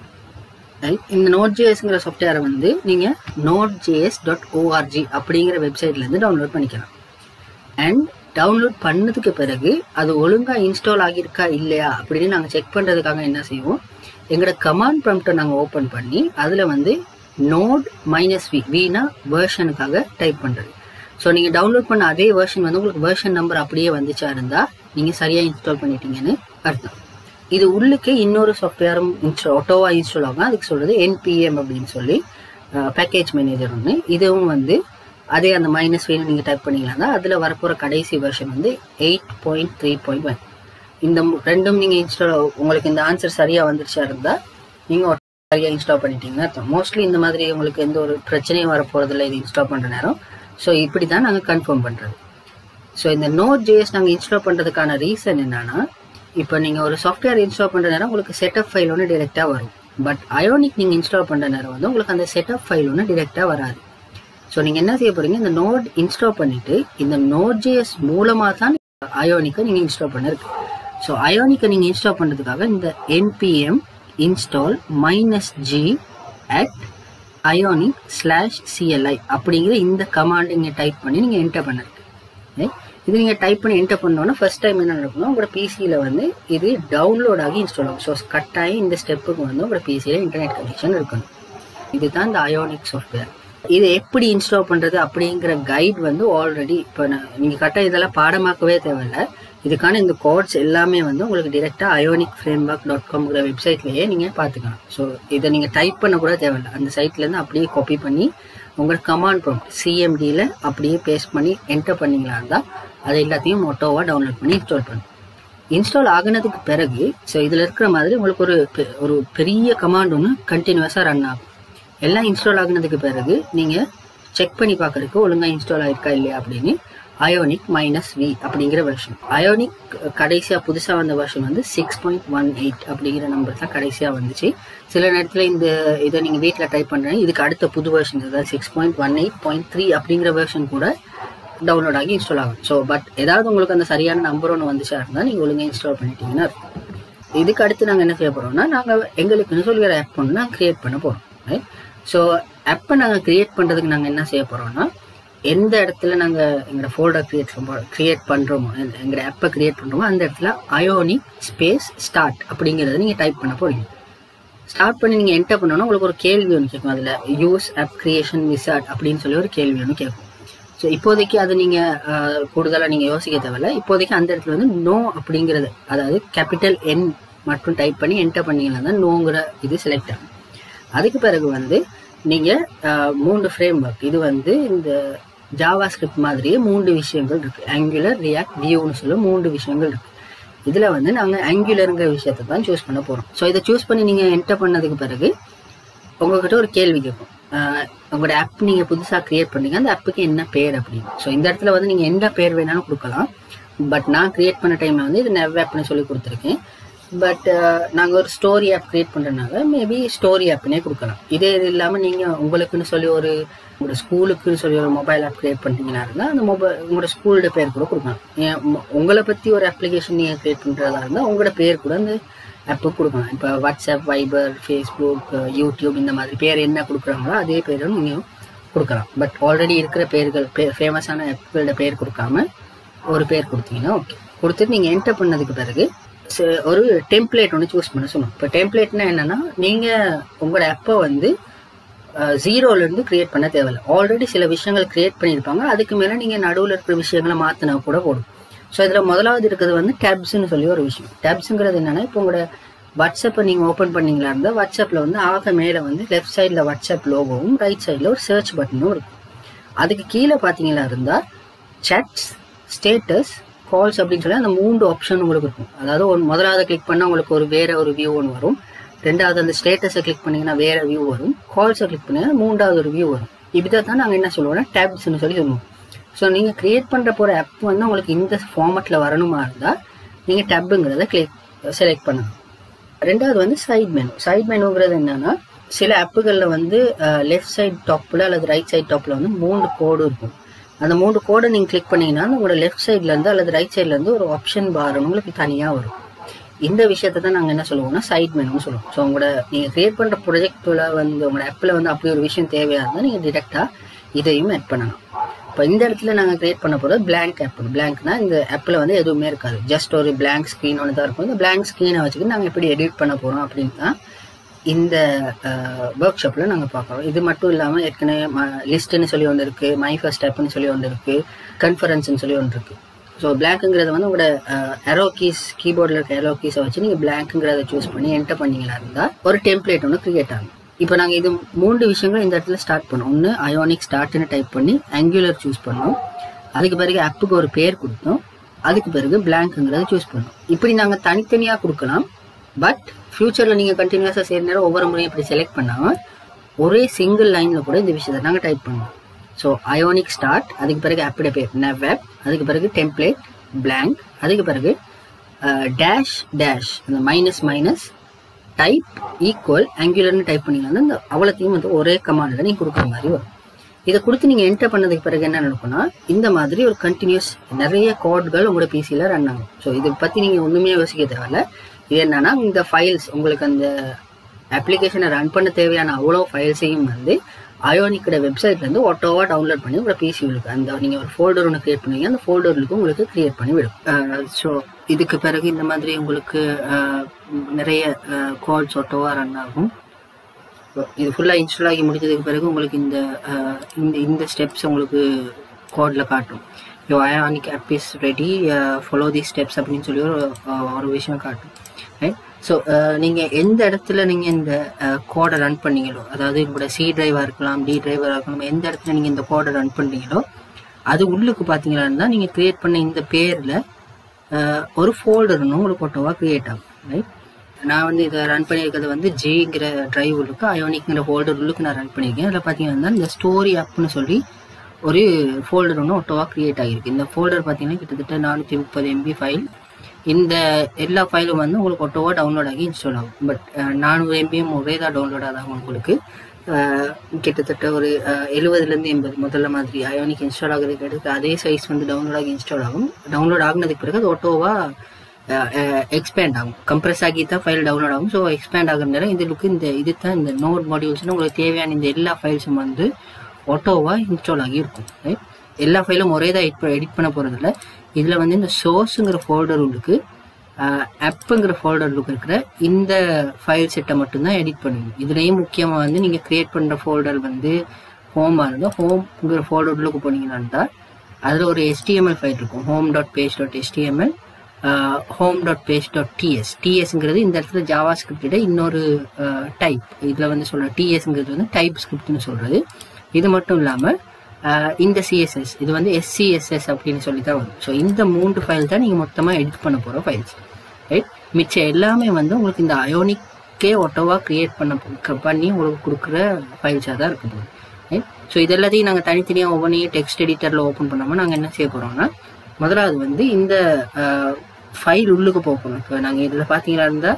ரைட் இந்த நோட் ஜேஎஸ்ங்கிற சாஃப்ட்வேரை வந்து நீங்கள் நோட் ஜேஎஸ் டாட் ஓஆர்ஜி அப்படிங்கிற வெப்சைட்லேருந்து டவுன்லோட் பண்ணிக்கலாம் அண்ட் டவுன்லோட் பண்ணதுக்கு பிறகு அது ஒழுங்காக இன்ஸ்டால் ஆகியிருக்கா இல்லையா அப்படின்னு நாங்கள் செக் பண்ணுறதுக்காக என்ன செய்வோம் எங்களோட கமாண்ட் ப்ரம்ப்டை நாங்கள் ஓப்பன் பண்ணி அதில் வந்து நோட் மைனஸ் வி வீனா வேர்ஷனுக்காக டைப் பண்ணுறது ஸோ நீங்கள் டவுன்லோட் பண்ண அதே வேர்ஷன் வந்து உங்களுக்கு வேர்ஷன் நம்பர் அப்படியே வந்துச்சா இருந்தால் நீங்கள் சரியாக இன்ஸ்டால் பண்ணிட்டீங்கன்னு அர்த்தம் இது உள்ளுக்கே இன்னொரு சாஃப்ட்வேரும் இன்ஸ்டா ஒட்டோவா இன்ஸ்டால் ஆகும் அதுக்கு சொல்கிறது என்பிஎம் அப்படின்னு சொல்லி பேக்கேஜ் மேனேஜர் ஒன்று இதுவும் வந்து அதே அந்த மைனஸ் வேணும் நீங்கள் டைப் பண்ணிக்கலாம் அதில் வரப்போகிற கடைசி வெர்ஷன் வந்து eight point three point one இந்த மு- ரெண்டும் நீங்கள் இன்ஸ்டால் உங்களுக்கு இந்த ஆன்சர் சரியாக வந்துருச்சா இருந்தால் நீங்கள் சரியாக இன்ஸ்டால் பண்ணிட்டீங்கன்னு அர்த்தம் மோஸ்ட்லி இந்த மாதிரி உங்களுக்கு எந்த ஒரு பிரச்சனையும் வரப்போகிறதில்ல இது இன்ஸ்டால் பண்ணுற நேரம் ஸோ இப்படி தான் நாங்கள் கன்ஃபார்ம் பண்ணுறது ஸோ இந்த நோட் ஜேஎஸ் நாங்கள் இன்ஸ்டால் பண்ணுறதுக்கான ரீசன் என்னன்னா இப்போ நீங்கள் ஒரு சாஃப்ட்வேர் இன்ஸ்டால் பண்ணுற நேரம் உங்களுக்கு செட்டப் ஃபைல் ஒன்று டிரெக்டாக வரும் பட் அயோனிக் நீங்கள் இன்ஸ்டால் பண்ணுற நேரம் வந்து உங்களுக்கு அந்த செட்டப் ஃபைல் ஒன்று டிரெக்டாக வராது ஸோ நீங்கள் என்ன செய்ய போறீங்க இந்த நோட் இன்ஸ்டால் பண்ணிட்டு இந்த நோட் ஜேஎஸ் மூலமாக தான் அயோனிக்கை நீங்கள் இன்ஸ்டால் பண்ணிருக்கு ஸோ அயோனிக்கை நீங்கள் இன்ஸ்டால் பண்ணுறதுக்காக இந்த NPM install minus G at Ionic slash CLI அப்படிங்கிற இந்த கமாண்ட் நீங்கள் டைப் பண்ணி நீங்கள் என்டர் பண்ணிருக்கு Right? இது நீங்கள் டைப் பண்ணி என்டர் பண்ணோன்னா ஃபர்ஸ்ட் டைம் என்ன நடக்கணும் உங்களோட பிசியில் வந்து இது டவுன்லோட் ஆகி இன்ஸ்டால் ஆகும் ஸோ கட்டாயம் இந்த ஸ்டெப்புக்கு வந்து உங்களோட பிசியில் இன்டர்நெட் கனெக்ஷன் இருக்கணும் இதுதான் இந்த அயோனிக் சாஃப்ட்வேர் இது எப்படி இன்ஸ்டால் பண்ணுறது அப்படிங்கிற கைட் வந்து ஆல்ரெடி இப்போ நான் நீங்கள் கரெக்டாக இதெல்லாம் பாடமாக்கவே தேவையில்ல இதுக்கான இந்த கோட்ஸ் எல்லாமே வந்து உங்களுக்கு டிரெக்டாக அயோனிக் ஃப்ரேம் ஒர்க் டாட் காம்ங்கிற வெப்சைட்லேயே நீங்கள் பார்த்துக்கலாம் ஸோ இதை நீங்கள் டைப் பண்ண கூட தேவையில்ல அந்த சைட்லேருந்து அப்படியே காப்பி பண்ணி உங்களோட கமாண்ட் ப்ராம்ப்ட் சிஎம்டியில் அப்படியே பேஸ்ட் பண்ணி என்டர் பண்ணீங்களா இருந்தால் அதை எல்லாத்தையும் மொட்டோவாக டவுன்லோட் பண்ணி இன்ஸ்டால் பண்ணும் இன்ஸ்டால் ஆகினதுக்கு பிறகு ஸோ இதில் இருக்கிற மாதிரி உங்களுக்கு ஒரு பெ- ஒரு பெரிய கமாண்ட் ஒன்று கண்டினியூஸாக ரன் ஆகும் எல்லாம் இன்ஸ்டால் ஆகினதுக்கு பிறகு நீங்கள் செக் பண்ணி பார்க்கறதுக்கு ஒழுங்காக இன்ஸ்டால் ஆயிருக்கா இல்லையா அப்படின்னு அயோனிக் மைனஸ் வி அப்படிங்கிற வெர்ஷன் அயோனிக் கடைசியாக புதுசாக வந்த வெர்ஷன் வந்து சிக்ஸ் பாயிண்ட் ஒன் எயிட் அப்படிங்கிற நம்பர் தான் கடைசியாக வந்துச்சு சில நேரத்தில் இந்த இதை நீங்கள் வீட்டில் டைப் பண்ணுறேன் இதுக்கு அடுத்த புது வெர்ஷன் அதாவது six point one eight point three அப்படிங்கிற வெர்ஷன் கூட டவுன்லோட் ஆகி இன்ஸ்டால் ஆகும் ஸோ பட் ஏதாவது உங்களுக்கு அந்த சரியான நம்பர் ஒன்று வந்துச்சா இருந்தால் நீங்கள் ஒழுங்காக இன்ஸ்டால் பண்ணிட்டீங்கன்னா இருக்கும். இதுக்கு அடுத்து நாங்கள் என்ன செய்ய போகிறோம்னா நாங்கள் எங்களுக்குன்னு சொல்லி ஒரு ஆப் ஒன்று நாங்கள் க்ரியேட் பண்ண போகிறோம் ரைட் ஸோ ஆப்பை நாங்கள் க்ரியேட் பண்ணுறதுக்கு நாங்கள் என்ன செய்ய போகிறோம்னா எந்த இடத்துல நாங்கள் எங்களோட ஃபோல்டர் க்ரியேட் க்ரியேட் பண்ணுறோமோ எங்களோட ஆப்பை க்ரியேட் பண்ணுறோமோ அந்த இடத்துல அயோனி ஸ்பேஸ் ஸ்டார்ட் அப்படிங்கிறத நீங்கள் டைப் பண்ண போகிறீங்க ஸ்டார்ட் பண்ணி நீங்கள் என்டர் பண்ணோன்னா உங்களுக்கு ஒரு கேள்வி ஒன்று கேட்கும் அதில் யூஸ் ஆப் கிரியேஷன் விசார்ட் அப்படின்னு சொல்லி ஒரு கேள்வி ஒன்று கேட்கும் ஸோ இப்போதைக்கு அது நீங்கள் கூடுதலாக நீங்கள் யோசிக்க தேவையில்ல இப்போதைக்கு அந்த இடத்துல வந்து நோ அப்படிங்கிறது அதாவது கேபிட்டல் என் மட்டும் டைப் பண்ணி என்டர் பண்ணீங்கன்னா தான் நோங்கிற இது செலக்ட் ஆகும் அதுக்கு பிறகு வந்து நீங்கள் மூன்று ஃப்ரேம் ஒர்க் இது வந்து இந்த ஜாவா ஸ்கிரிப்ட் மாதிரியே மூன்று விஷயங்கள் இருக்குது ஆங்குலர் ரியாக்ட் வியூன்னு சொல்லி மூன்று விஷயங்கள் இருக்குது இதில் வந்து நாங்கள் ஆங்குலருங்கிற விஷயத்தை தான் சூஸ் பண்ண போகிறோம் ஸோ இதை சூஸ் பண்ணி நீங்கள் என்டர் பண்ணதுக்கு பிறகு உங்ககிட்ட ஒரு கேள்வி கேட்கும் ஆஹ் உங்களோட ஆப் நீங்கள் புதுசாக க்ரியேட் பண்ணீங்க அந்த ஆப்புக்கு என்ன பேர் அப்படின்னு ஸோ இந்த இடத்துல வந்து நீங்கள் எந்த பேர் வேணாலும் கொடுக்கலாம் பட் நான் க்ரியேட் பண்ண டைமில் வந்து இது நெவ் ஆப்னு சொல்லி கொடுத்துருக்கேன் பட் நாங்கள் ஒரு ஸ்டோரி ஆப் க்ரியேட் பண்ணுறதுனால மேபி ஸ்டோரி ஆப்னே கொடுக்கலாம் இதே இது இல்லாமல் நீங்கள் உங்களுக்குன்னு சொல்லி ஒரு உங்களோட ஸ்கூலுக்குன்னு சொல்லி ஒரு மொபைல் ஆப் க்ரியேட் பண்ணிட்டீங்கன்னா இருந்தால் அந்த மொபைல் உங்களோட ஸ்கூலோட பேர் கூட கொடுக்கலாம் ஏன் உங்க- உங்களை பற்றி ஒரு அப்ளிகேஷன் நீங்கள் க்ரியேட் பண்ணுறதா இருந்தால் உங்களோட பேர் கூட அந்த ஆப்புக்கு கொடுக்கலாம் இப்போ வாட்ஸ்அப் வைபர் ஃபேஸ்புக் யூடியூப் இந்த மாதிரி பேர் என்ன கொடுக்குறாங்களோ அதே பேரும் நீங்கள் கொடுக்கலாம் பட் ஆல்ரெடி இருக்கிற பேர்கள் பே ஃபேமஸான ஆப்புகளோட பேர் கொடுக்காம ஒரு பேர் கொடுத்தீங்கன்னா ஓகே கொடுத்துட்டு நீங்கள் என்டர் பண்ணதுக்கு பிறகு ச- ஒரு டெம்ப்ளேட் ஒன்று சூஸ் பண்ண சொல்லணும் இப்போ டெம்ப்ளேட்னா என்னன்னா நீங்கள் உங்களோட ஆப்பை வந்து ஜீரோலேருந்து கிரியேட் பண்ண தேவையில்லை ஆல்ரெடி சில விஷயங்கள் கிரியேட் பண்ணியிருப்பாங்க அதுக்கு மேலே நீங்கள் நடுவில் இருக்கிற விஷயங்களை மாற்றினா கூட போடும் ஸோ இதில் முதலாவது இருக்கிறது வந்து டேப்ஸ்னு சொல்லி ஒரு விஷயம் டேப்ஸுங்கிறது என்னன்னா இப்போ உங்களோட வாட்ஸ்அப்பை நீங்கள் ஓப்பன் பண்ணீங்களா இருந்தால் வாட்ஸ்அப்பில் வந்து ஆக மேலே வந்து லெஃப்ட் சைடில் வாட்ஸ்அப் லோகோவும் ரைட் சைடில் ஒரு சர்ச் பட்டனும் இருக்கும் அதுக்கு கீழே பார்த்தீங்களா இருந்தால் சேட்ஸ் ஸ்டேட்டஸ் கால்ஸ் அப்படின்னு சொல்லி அந்த மூன்று ஆப்ஷன் உங்களுக்கு இருக்கும் அதாவது ஒரு முதலாவது கிளிக் பண்ணால் உங்களுக்கு ஒரு வேற ஒரு வியூ ஒன்று வரும் ரெண்டாவது அந்த ஸ்டேட்டஸை கிளிக் பண்ணீங்கன்னா வேற வியூ வரும் கால்ஸை கிளிக் பண்ணீங்கன்னா மூன்றாவது ஒரு வியூ வரும் இப்படி தான் நாங்கள் என்ன சொல்லுவோம்னா டேப்ஸ்னு சொல்லி சொல்லுவோம் ஸோ நீங்கள் கிரியேட் பண்ணுற போகிற ஆப் வந்து உங்களுக்கு இந்த ஃபார்மேட்டில் வரணுமா இருந்தால் நீங்கள் டேப்புங்கிறத கிளிக் செலக்ட் பண்ணணும் ரெண்டாவது வந்து சைட் மெனு சைட் மெனுங்கிறது என்னன்னா சில ஆப்புகளில் வந்து லெஃப்ட் சைடு டாப்பில் அல்லது ரைட் சைடு டாப்பில் வந்து மூணு கோடு இருக்கும் அந்த மூணு கோடை நீங்கள் கிளிக் பண்ணீங்கன்னா உங்களோட லெஃப்ட் சைட்லேருந்து அல்லது ரைட் சைட்லேருந்து ஒரு ஆப்ஷன் பார் உங்களுக்கு தனியாக வரும் இந்த விஷயத்தை தான் நாங்கள் என்ன சொல்லுவோம்னா சைட் மெனுன்னு சொல்லுவோம் ஸோ உங்களோட நீங்கள் கிரியேட் பண்ணுற ப்ரொஜெக்டில் வந்து உங்களோட ஆப்பில் வந்து அப்படி ஒரு விஷயம் தேவையாக இருந்தால் நீங்கள் டிரெக்டாக இதையும் ஆட் பண்ணலாம் இப்போ இந்த இடத்துல நாங்கள் கிரியேட் பண்ண போகிறது blank ஆப் பிளாங்க்னா இந்த ஆப்பில் வந்து எதுவுமே இருக்காது ஜஸ்ட் ஒரு blank ஸ்க்ரீன் ஒன்று தான் இருக்கும் இந்த blank ஸ்க்ரீனை வச்சுக்கிட்டு நாங்கள் எப்படி எடிட் பண்ண போகிறோம் அப்படின்னு தான் இந்த ஒர்க் ஷாப்பில் நாங்கள் பார்க்குறோம் இது மட்டும் இல்லாமல் ஏற்கனவே லிஸ்ட்டுன்னு சொல்லி ஒன்று இருக்குது மை ஃபர்ஸ்ட் ஆப்னு சொல்லி ஒன்று இருக்குது கன்ஃபரன்ஸ்னு சொல்லி ஒன்று இருக்குது ஸோ பிளாங்க்குங்கிறது வந்து உங்களோட எரோ கீஸ் கீபோர்டில் இருக்க எரோ கீஸை வச்சு நீங்கள் பிளாங்க்குங்கிறத சூஸ் பண்ணி என்டர் பண்ணீங்களா இருந்தால் ஒரு டெம்ப்ளேட் ஒன்று கிரியேட் ஆகும் இப்போ நாங்கள் இது மூன்று விஷயங்கள் இந்த இடத்துல ஸ்டார்ட் பண்ணோம் ஒன்று அயோனிக் ஸ்டார்ட்னு டைப் பண்ணி ஆங்குலர் சூஸ் பண்ணோம் அதுக்கு பிறகு ஆப்புக்கு ஒரு பேர் கொடுத்தோம் அதுக்கு பிறகு பிளாங்க்குங்கிறத சூஸ் பண்ணோம் இப்படி நாங்கள் தனித்தனியாக கொடுக்கலாம் பட் ஃப்யூச்சரில் நீங்கள் கண்டினியூஸாக செய்கிற நேரம் ஒவ்வொரு முறையும் இப்படி செலக்ட் பண்ணாமல் ஒரே சிங்கிள் லைனில் கூட இந்த விஷயத்தை நாங்கள் டைப் பண்ணுவோம் ஸோ அயோனிக் ஸ்டார்ட் அதுக்கு பிறகு ஆப்போட பேர் நெவ் ஆப் அதுக்கு பிறகு டெம்ப்ளேட் blank அதுக்கு பிறகு டேஷ் டேஷ் அந்த மைனஸ் மைனஸ் டைப் ஈக்குவல் ஆங்குலர்னு டைப் பண்ணீங்கன்னா இந்த அவ்வளோத்தையும் வந்து ஒரே கமாண்டில் நீங்கள் கொடுக்குற மாதிரி வரும் இதை கொடுத்து நீங்கள் என்டர் பண்ணதுக்கு பிறகு என்ன நடக்கும்னா இந்த மாதிரி ஒரு கண்டினியூஸ் நிறைய கோட்கள் உங்களோட பிசியில் ரன் ஆகும் ஸோ இதை பற்றி நீங்கள் ஒன்றுமே யோசிக்க தேவையில்ல இது என்னன்னா இந்த ஃபைல்ஸ் உங்களுக்கு அந்த அப்ளிகேஷனை ரன் பண்ண தேவையான அவ்வளோ ஃபைல்ஸையும் வந்து அயோனிக்கோட வெப்சைட்லேருந்து ஒட்டோவா டவுன்லோட் பண்ணி உங்களோட பிசி உங்களுக்கு அந்த நீங்கள் ஒரு ஃபோல்டர் ஒன்று க்ரியேட் பண்ணுவீங்க அந்த ஃபோல்டருக்கு உங்களுக்கு க்ரியேட் பண்ணி விடும் ஸோ இதுக்கு பிறகு இந்த மாதிரி உங்களுக்கு அஹ், நிறைய கோட்ஸ் ஒட்டோவா ரன் ஆகும் இது ஃபுல்லாக இன்ஸ்டால் ஆகி முடிஞ்சதுக்கு பிறகு உங்களுக்கு இந்த அஹ், இந்த இந்த ஸ்டெப்ஸ் உங்களுக்கு கோடில் காட்டும் your Ionic app is ready follow the steps அப்படின்னு சொல்லி ஒரு அஹ், ஒரு விஷயம் காட்டும் ரைட் ஸோ நீங்கள் எந்த இடத்துல நீங்கள் இந்த கோடை ரன் பண்ணீங்களோ அதாவது உங்களோட சி டிரைவாக இருக்கலாம் டி டிரைவராக இருக்கலாம் எந்த இடத்துல நீங்கள் இந்த கோடை ரன் பண்ணுறீங்களோ அது உள்ளுக்கு பார்த்தீங்கன்னா நீங்கள் க்ரியேட் பண்ண இந்த பேரில் ஒரு ஃபோல்டர் ஒன்று உங்களுக்கு ஃபோட்டோவாக க்ரியேட் ஆகும் ரைட் நான் வந்து இதை ரன் பண்ணியிருக்கிறது வந்து ஜிங்கிற டிரைவ் உள்ளுக்கு அயோனிக்ங்கிற ஃபோல்டர் உள்ளுக்கு நான் ரன் பண்ணியிருக்கேன் அதில் பார்த்தீங்கன்னா இந்த ஸ்டோரி ஆப்னு சொல்லி ஒரு ஃபோல்டர் ஒன்று ஒட்டோவாக க்ரியேட் ஆகிருக்கு இந்த ஃபோல்டர் பார்த்தீங்கன்னா கிட்டத்தட்ட நானூற்றி முப்பது எம்பி ஃபைல் இந்த எல்லா ஃபைலும் வந்து உங்களுக்கு ஒட்டோவாக டவுன்லோட் ஆகி இன்ஸ்டால் ஆகும் பட் நானூறு எம்பியும் ஒரே தான் டவுன்லோட் ஆகும் உங்களுக்கு அஹ், கிட்டத்தட்ட ஒரு எழுபதுலேருந்து எண்பது முதல்ல மாதிரி அயோனிக் இன்ஸ்டால் ஆகிறதுக்கு எடுத்து அதே சைஸ் வந்து டவுன்லோட் ஆகி இன்ஸ்டால் ஆகும் டவுன்லோட் ஆகுனதுக்கு பிறகு அது ஒட்டோவாக எக்ஸ்பேண்ட் ஆகும் கம்ப்ரஸ் ஆகி தான் ஃபைல் டவுன்லோட் ஆகும் ஸோ எக்ஸ்பேண்ட் ஆகிற நேரம் இதுக்கு இந்த இது தான் இந்த நோட் மாடியூல்ஸ்னு உங்களுக்கு தேவையான இந்த எல்லா ஃபைல்ஸும் வந்து ஒட்டோவாக இன்ஸ்டால் ஆகி இருக்கும் right? எல்லா ஃபைலும் ஒரே தான் எடிட் எடிட் பண்ண போகிறதில்ல இதில் வந்து இந்த சோர்ஸுங்கிற ஃபோல்டர் உள்ளுக்கு ஆப்புங்கிற ஃபோல்டருக்கு இருக்கிற இந்த ஃபைல் செட்டை மட்டும்தான் எடிட் பண்ணுவீங்க இதுலேயும் முக்கியமாக வந்து நீங்கள் க்ரியேட் பண்ணுற ஃபோல்டர் வந்து ஹோமாக இருந்தால் ஹோம்ங்கிற ஃபோல்டர் உள்ளுக்கு போனீங்கன்னா அதில் ஒரு HTML ஃபைல் இருக்கும் home dot page dot HTML home dot page dot TS டிஎஸ்ங்கிறது இந்த இடத்துல ஜாவா ஸ்கிரிப்டோட இன்னொரு டைப் இதில் வந்து சொல்கிற டிஎஸ்ங்கிறது வந்து டைப் ஸ்கிரிப்ட்னு சொல்கிறது இது மட்டும் இல்லாமல் இந்த சிஎஸ்எஸ் இது வந்து எஸ்சிஎஸ்எஸ் அப்படின்னு சொல்லி தான் வரும் ஸோ இந்த மூன்று ஃபைல் தான் நீங்கள் மொத்தமாக எடிட் பண்ண போகிற ஃபைல்ஸ் ரைட் மிச்சம் எல்லாமே வந்து உங்களுக்கு இந்த அயோனிக்கே ஒட்டோவாக க்ரியேட் பண்ண ப- பண்ணி உங்களுக்கு கொடுக்குற ஃபைல்ஸாக தான் இருக்க போகுது ரைட் ஸோ இது எல்லாத்தையும் நாங்கள் தனித்தனியாக ஒவ்வொன்றையும் டெக்ஸ்ட் எடிட்டரில் ஓப்பன் பண்ணாமல் நாங்கள் என்ன செய்ய போகிறோம்னா முதலாவது வந்து இந்த ஃபைல் உள்ளுக்கு போக போகிறோம் இப்போ நாங்கள் இதில் பார்த்தீங்கன்னா இருந்தால்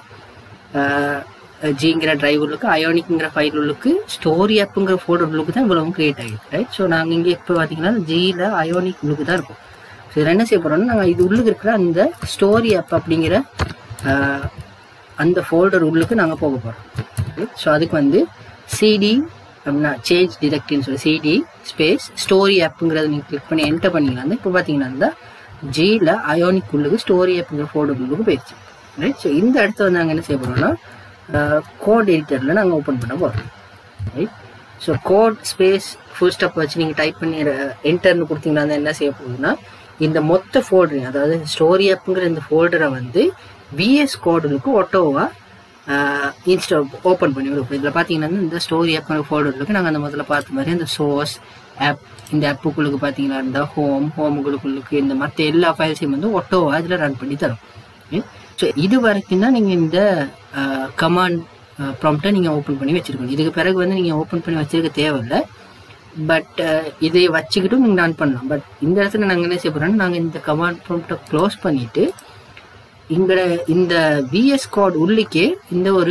ஜிங்கிற டிரைவ் உள்ளுக்கு அயோனிக்ங்கிற ஃபைல் உள்ளுக்கு ஸ்டோரி ஆப்புங்கிற ஃபோல்டர் உள்ளுக்கு தான் இவ்வளவும் கிரியேட் ஆகிருக்கு ரைட் ஸோ நாங்கள் இங்கே இப்போ பார்த்தீங்கன்னா ஜியில் அயோனிக் உள்ளுக்கு தான் இருக்கும் ஸோ இதில் என்ன செய்ய போகிறோம்னா நாங்கள் இது உள்ளுக்கு இருக்கிற அந்த ஸ்டோரி ஆப் அப்படிங்கிற அஹ், அந்த ஃபோல்டர் உள்ளுக்கு நாங்கள் போக போகிறோம் ஸோ அதுக்கு வந்து சிடி அப்படின்னா சேஞ்ச் டிடெக்ட்னு சொல்லி சிடி ஸ்பேஸ் ஸ்டோரி ஆப்புங்கிறத நீங்கள் கிளிக் பண்ணி என்டர் பண்ணிங்கன்னா இப்போ பார்த்தீங்கன்னா இந்த ஜியில் அயோனிக் உள்ளுக்கு ஸ்டோரி ஆப்புங்கிற ஃபோல்டர் உள்ளுக்கு போயிடுச்சு ரைட் ஸோ இந்த இடத்த வந்து நாங்கள் என்ன செய்ய போகிறோம்னா கோட் எடிட்டரில் நாங்கள் ஓப்பன் பண்ண போகிறோம் right so code space full stop வச்சு நீங்கள் டைப் பண்ணி என்டர்னு கொடுத்தீங்கன்னா வந்து என்ன செய்ய போகுதுன்னா இந்த மொத்த ஃபோல்டரையும் அதாவது ஸ்டோரி ஆப்புங்கிற இந்த ஃபோல்டரை வந்து விஎஸ் கோடுக்கு ஒட்டோவாக இன்ஸ்டா ஓப்பன் பண்ணி விடும் இதில் பார்த்தீங்கன்னா இந்த ஸ்டோரி ஆப்புங்கிற ஃபோல்டருக்கு நாங்கள் அந்த முதல்ல பார்த்த மாதிரி அந்த சோர்ஸ் ஆப் இந்த ஆப்புக்குள்ளுக்கு பார்த்தீங்கன்னா இந்த ஹோம் ஹோமுகளுக்குள்ளுக்கு இந்த மற்ற எல்லா ஃபைல்ஸையும் வந்து ஒட்டோவாக இதில் ரன் பண்ணி தரும் ஸோ இது வரைக்கும் தான் நீங்கள் இந்த கமாண்ட் ப்ராம்ப்டை நீங்கள் ஓப்பன் பண்ணி வச்சுருக்கணும் இதுக்கு பிறகு வந்து நீங்கள் ஓப்பன் பண்ணி வச்சிருக்க தேவையில்லை பட் இதை வச்சுக்கிட்டும் நீங்கள் ரன் பண்ணலாம் பட் இந்த இடத்துல நாங்கள் என்ன செய்ய போகிறோம்னா நாங்கள் இந்த கமாண்ட் ப்ராம்ப்டை க்ளோஸ் பண்ணிவிட்டு இங்கட இந்த விஎஸ் கோட் உள்ளிக்கே இந்த ஒரு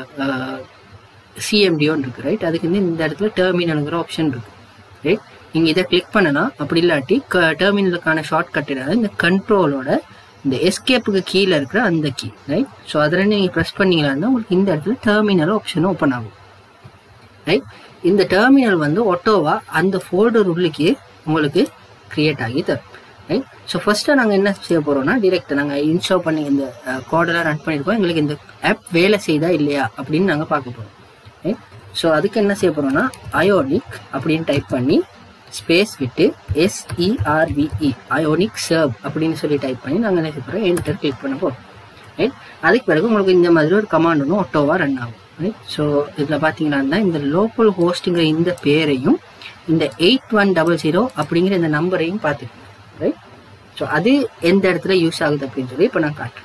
சிஎம்டியோன்னு இருக்கு ரைட் அதுக்கு வந்து இந்த இடத்துல டெர்மினலுங்கிற ஆப்ஷன் இருக்கு ரைட் நீங்கள் இதை கிளிக் பண்ணனா அப்படி இல்லாட்டி டெர்மினலுக்கான ஷார்ட் கட் இந்த கண்ட்ரோலோட இந்த எஸ்கேப்புக்கு கீழே இருக்கிற அந்த கீ ரைட் ஸோ அதில் நீங்கள் ப்ரெஸ் பண்ணீங்கன்னா உங்களுக்கு இந்த இடத்துல டெர்மினல் ஆப்ஷன் ஓப்பன் ஆகும் ரைட் இந்த டெர்மினல் வந்து ஒட்டோவா அந்த ஃபோல்டர் உள்ளுக்கே உங்களுக்கு கிரியேட் ஆகி தரும் ரைட் ஸோ ஃபர்ஸ்ட்டாக நாங்கள் என்ன செய்ய போகிறோம்னா டிரெக்ட் நாங்கள் இன்ஸ்டால் பண்ணி இந்த கோடெல்லாம் ரன் பண்ணியிருக்கோம் எங்களுக்கு இந்த ஆப் வேலை செய்தா இல்லையா அப்படின்னு நாங்கள் பார்க்க போகிறோம் ரைட் ஸோ அதுக்கு என்ன செய்ய போகிறோம்னா அயோனிக் அப்படின்னு டைப் பண்ணி ஸ்பேஸ் விட்டு எஸ்இஆர்விஇ அயோனிக் சர்வ் அப்படின்னு சொல்லி டைப் பண்ணி நாங்கள் என்ன செய்ய போகிறோம் என்டர் கிளிக் பண்ண போகிறோம் ரைட் அதுக்கு பிறகு உங்களுக்கு இந்த மாதிரி ஒரு கமாண்ட் ஒன்று ஒட்டோவாக ரன் ஆகும் ரைட் ஸோ இதில் பார்த்தீங்கன்னா இந்த லோக்கல் ஹோஸ்ட்டுங்கிற இந்த பேரையும் இந்த எயிட் ஒன் டபுள் ஜீரோ அப்படிங்கிற இந்த நம்பரையும் பார்த்துக்கணும் ரைட் ஸோ அது எந்த இடத்துல யூஸ் ஆகுது அப்படின்னு சொல்லி இப்போ நான் காட்டுறேன்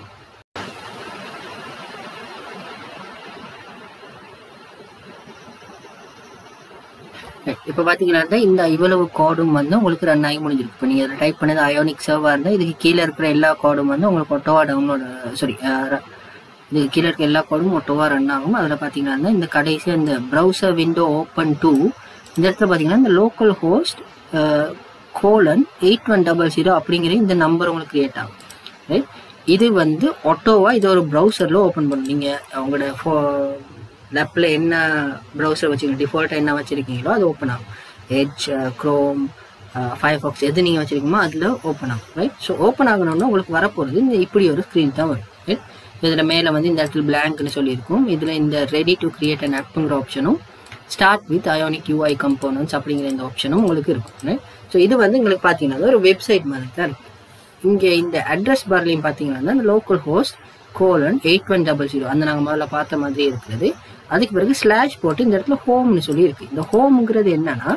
இப்போ பார்த்தீங்கன்னா இந்த இவ்வளவு கோடும் வந்து உங்களுக்கு ரன் ஆகி முடிஞ்சிருக்கு இப்போ நீங்கள் இதில் டைப் பண்ணது அயோனிக் சர்வாக இருந்தால் இதுக்கு கீழே இருக்கிற எல்லா கோடும் வந்து உங்களுக்கு ஒட்டோவா டவுன்லோட் சாரி இதுக்கு கீழே இருக்க எல்லா கோடும் ஒட்டோவா ரன் ஆகும் அதில் பார்த்தீங்கன்னா இந்த கடைசி இந்த ப்ரௌசர் விண்டோ ஓப்பன் டூ இந்த இடத்துல பார்த்தீங்கன்னா இந்த localhost colon eight one double zero அப்படிங்கிற இந்த நம்பர் உங்களுக்கு கிரியேட் ஆகும் ரைட் இது வந்து ஒட்டோவா இது ஒரு ப்ரௌசரில் ஓப்பன் பண்ணும் நீங்கள் உங்களோட ஃபோ லேப்பில் என்ன ப்ரௌசர் வச்சுருக்கீங்க டிஃபால்ட்டாக என்ன வச்சுருக்கீங்களோ அது ஓப்பன் ஆகும் எட்ஜ் க்ரோம் ஃபயர் ஃபாக்ஸ் எது நீங்கள் வச்சுருக்கீங்களோ அதில் ஓப்பன் ஆகும் ரைட் ஸோ ஓப்பன் ஆகணும்னா உங்களுக்கு வரப்போகிறது இந்த இப்படி ஒரு ஸ்க்ரீன் தான் வரும் ரைட் இதில் மேலே வந்து இந்த இடத்துல பிளாங்க்னு சொல்லியிருக்கும் இதில் இந்த ரெடி டு கிரியேட் அன் ஆப்புங்கிற ஆப்ஷனும் start with Ionic UI components அப்படிங்கிற இந்த ஆப்ஷனும் உங்களுக்கு இருக்கும் ஸோ இது வந்து உங்களுக்கு பார்த்தீங்கன்னா ஒரு வெப்சைட் மாதிரி தான் இருக்கும் இங்கே இந்த அட்ரஸ் பார்லையும் பார்த்தீங்கன்னா அந்த localhost colon eight one double zero அந்த நாங்கள் முதல்ல பார்த்த மாதிரி இருக்கிறது அதுக்கு பிறகு ஸ்லாஷ் போட்டு இந்த இடத்துல ஹோம்னு சொல்லி இருக்கு இந்த ஹோம்ங்கிறது என்னன்னா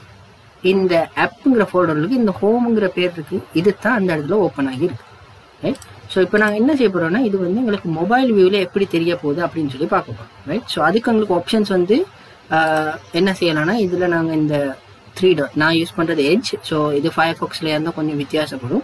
இந்த ஆப்புங்கிற ஃபோல்டருக்கு இந்த ஹோம்ங்கிற பேர் இருக்கு இது தான் அந்த இடத்துல ஓப்பன் ஆகியிருக்கு ரைட் ஸோ இப்போ நாங்கள் என்ன செய்ய போகிறோம்னா இது வந்து எங்களுக்கு மொபைல் வியூவில் எப்படி தெரிய போகுது அப்படின்னு சொல்லி பார்க்க போகிறோம் ரைட் ஸோ அதுக்கு எங்களுக்கு ஆப்ஷன்ஸ் வந்து என்ன செய்யலாம்னா இதில் நாங்கள் இந்த த்ரீ டாட் நான் யூஸ் பண்ணுறது எட்ஜ் ஸோ இது ஃபயர் ஃபாக்ஸில் இருந்தால் கொஞ்சம் வித்தியாசப்படும்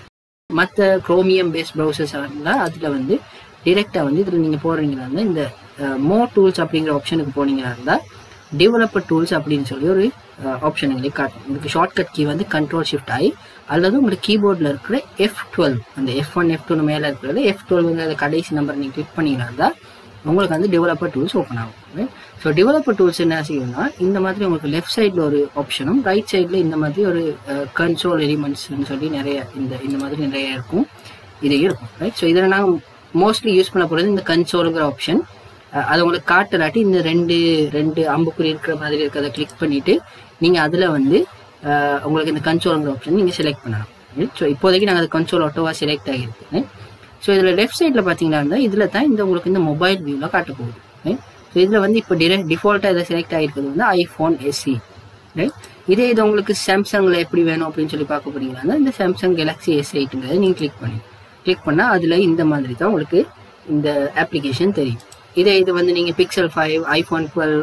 மற்ற குரோமியம் பேஸ்ட் ப்ரௌசர்ஸாக இருந்தால் அதில் வந்து டிரெக்டாக வந்து இதில் நீங்கள் போகிறீங்களா இருந்தால் இந்த மோ டூல்ஸ் அப்படிங்கிற ஆப்ஷனுக்கு போனீங்களா இருந்தால் டெவலப்பர் டூல்ஸ் அப்படின்னு சொல்லி ஒரு ஆப்ஷன் எங்களுக்கு காட்டும் உங்களுக்கு ஷார்ட்கட் கீ வந்து கண்ட்ரோல் ஷிஃப்ட் ஆகி அல்லது உங்களுக்கு கீபோர்டில் இருக்கிற எஃப் டுவெல் அந்த எஃப் ஒன் எஃப் டூன்னு மேலே இருக்கிறது எஃப் டுவெல் வந்து அந்த கடைசி நம்பர் நீங்கள் கிளிக் பண்ணிங்கன்னா இருந்தால் உங்களுக்கு வந்து டெவலப்பர் டூல்ஸ் ஓப்பன் ஆகும் ஸோ டெவலப்பர் டூல்ஸ் என்ன செய்யும்னா இந்த மாதிரி உங்களுக்கு லெஃப்ட் சைடில் ஒரு ஆப்ஷனும் ரைட் சைடில் இந்த மாதிரி ஒரு கன்சோல் எலிமெண்ட்ஸ்னு சொல்லி நிறைய இந்த இந்த மாதிரி நிறைய இருக்கும் இது இருக்கும் ரைட் ஸோ இதில் நாங்கள் மோஸ்ட்லி யூஸ் பண்ண போகிறது இந்த கன்சோலுங்கிற ஆப்ஷன் அது உங்களுக்கு காட்டலாட்டி இந்த ரெண்டு ரெண்டு அம்புக்குறி இருக்கிற மாதிரி இருக்கிறத கிளிக் பண்ணிவிட்டு நீங்கள் அதில் வந்து உங்களுக்கு இந்த கன்சோலுங்கிற ஆப்ஷன் நீங்கள் செலக்ட் பண்ணலாம் ஸோ இப்போதைக்கு நாங்கள் அது கன்சோல் ஆட்டோவாக செலக்ட் ஆகிருக்கு ஸோ இதில் லெஃப்ட் சைடில் பார்த்தீங்கன்னா இருந்தால் இதில் தான் இந்த உங்களுக்கு இந்த மொபைல் வியூவில் காட்ட போகுது ஸோ இதில் வந்து இப்போ டிரெக்ட் டிஃபால்ட்டாக இதை செலக்ட் ஆகிருக்கிறது வந்து ஐஃபோன் எஸ்சி ரைட் இதே இது உங்களுக்கு சாம்சங்கில் எப்படி வேணும் அப்படின்னு சொல்லி பார்க்க போறீங்கன்னா இந்த சாம்சங் கேலக்ஸி எஸ் எயிட்டுங்கிறத நீங்கள் கிளிக் பண்ணி கிளிக் பண்ணால் அதில் இந்த மாதிரி தான் உங்களுக்கு இந்த அப்ளிகேஷன் தெரியும் இதே இது வந்து நீங்கள் Pixel five iPhone twelve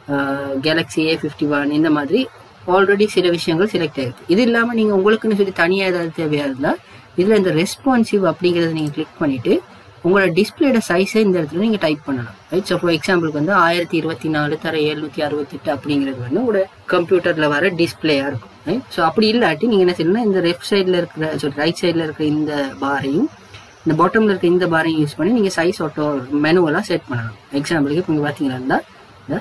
Galaxy A fifty one இந்த மாதிரி ஆல்ரெடி சில விஷயங்கள் செலக்ட் ஆகிருக்கு இது இல்லாமல் நீங்கள் உங்களுக்குன்னு சொல்லி தனியாக ஏதாவது தேவையாக இருந்தால் இதில் இந்த ரெஸ்பான்சிவ் அப்படிங்கிறத நீங்கள் கிளிக் பண்ணிவிட்டு உங்களோட டிஸ்பிளேட சைஸை இந்த இடத்துல நீங்கள் டைப் பண்ணலாம் ரைட் ஸோ ஃபார் எக்ஸாம்பிளுக்கு வந்து ஆயிரத்தி இருபத்தி நாலு தர எழுநூற்றி அறுபத்தெட்டு அப்படிங்கிறது வந்து உங்களோட கம்ப்யூட்டரில் வர டிஸ்பிளேயாக இருக்கும் ரைட் ஸோ அப்படி இல்லாட்டி நீங்கள் என்ன செய்யணும்னா இந்த லெஃப்ட் சைடில் இருக்கிற ஸோ ரைட் சைடில் இருக்கிற இந்த பாரையும் இந்த பாட்டமில் இருக்க இந்த பாரையும் யூஸ் பண்ணி நீங்கள் சைஸ் ஆட்டோ மெனுவெல்லாம் செட் பண்ணலாம் எக்ஸாம்பிளுக்கு இப்போ நீங்கள் பார்த்தீங்கன்னா இருந்தால் இந்த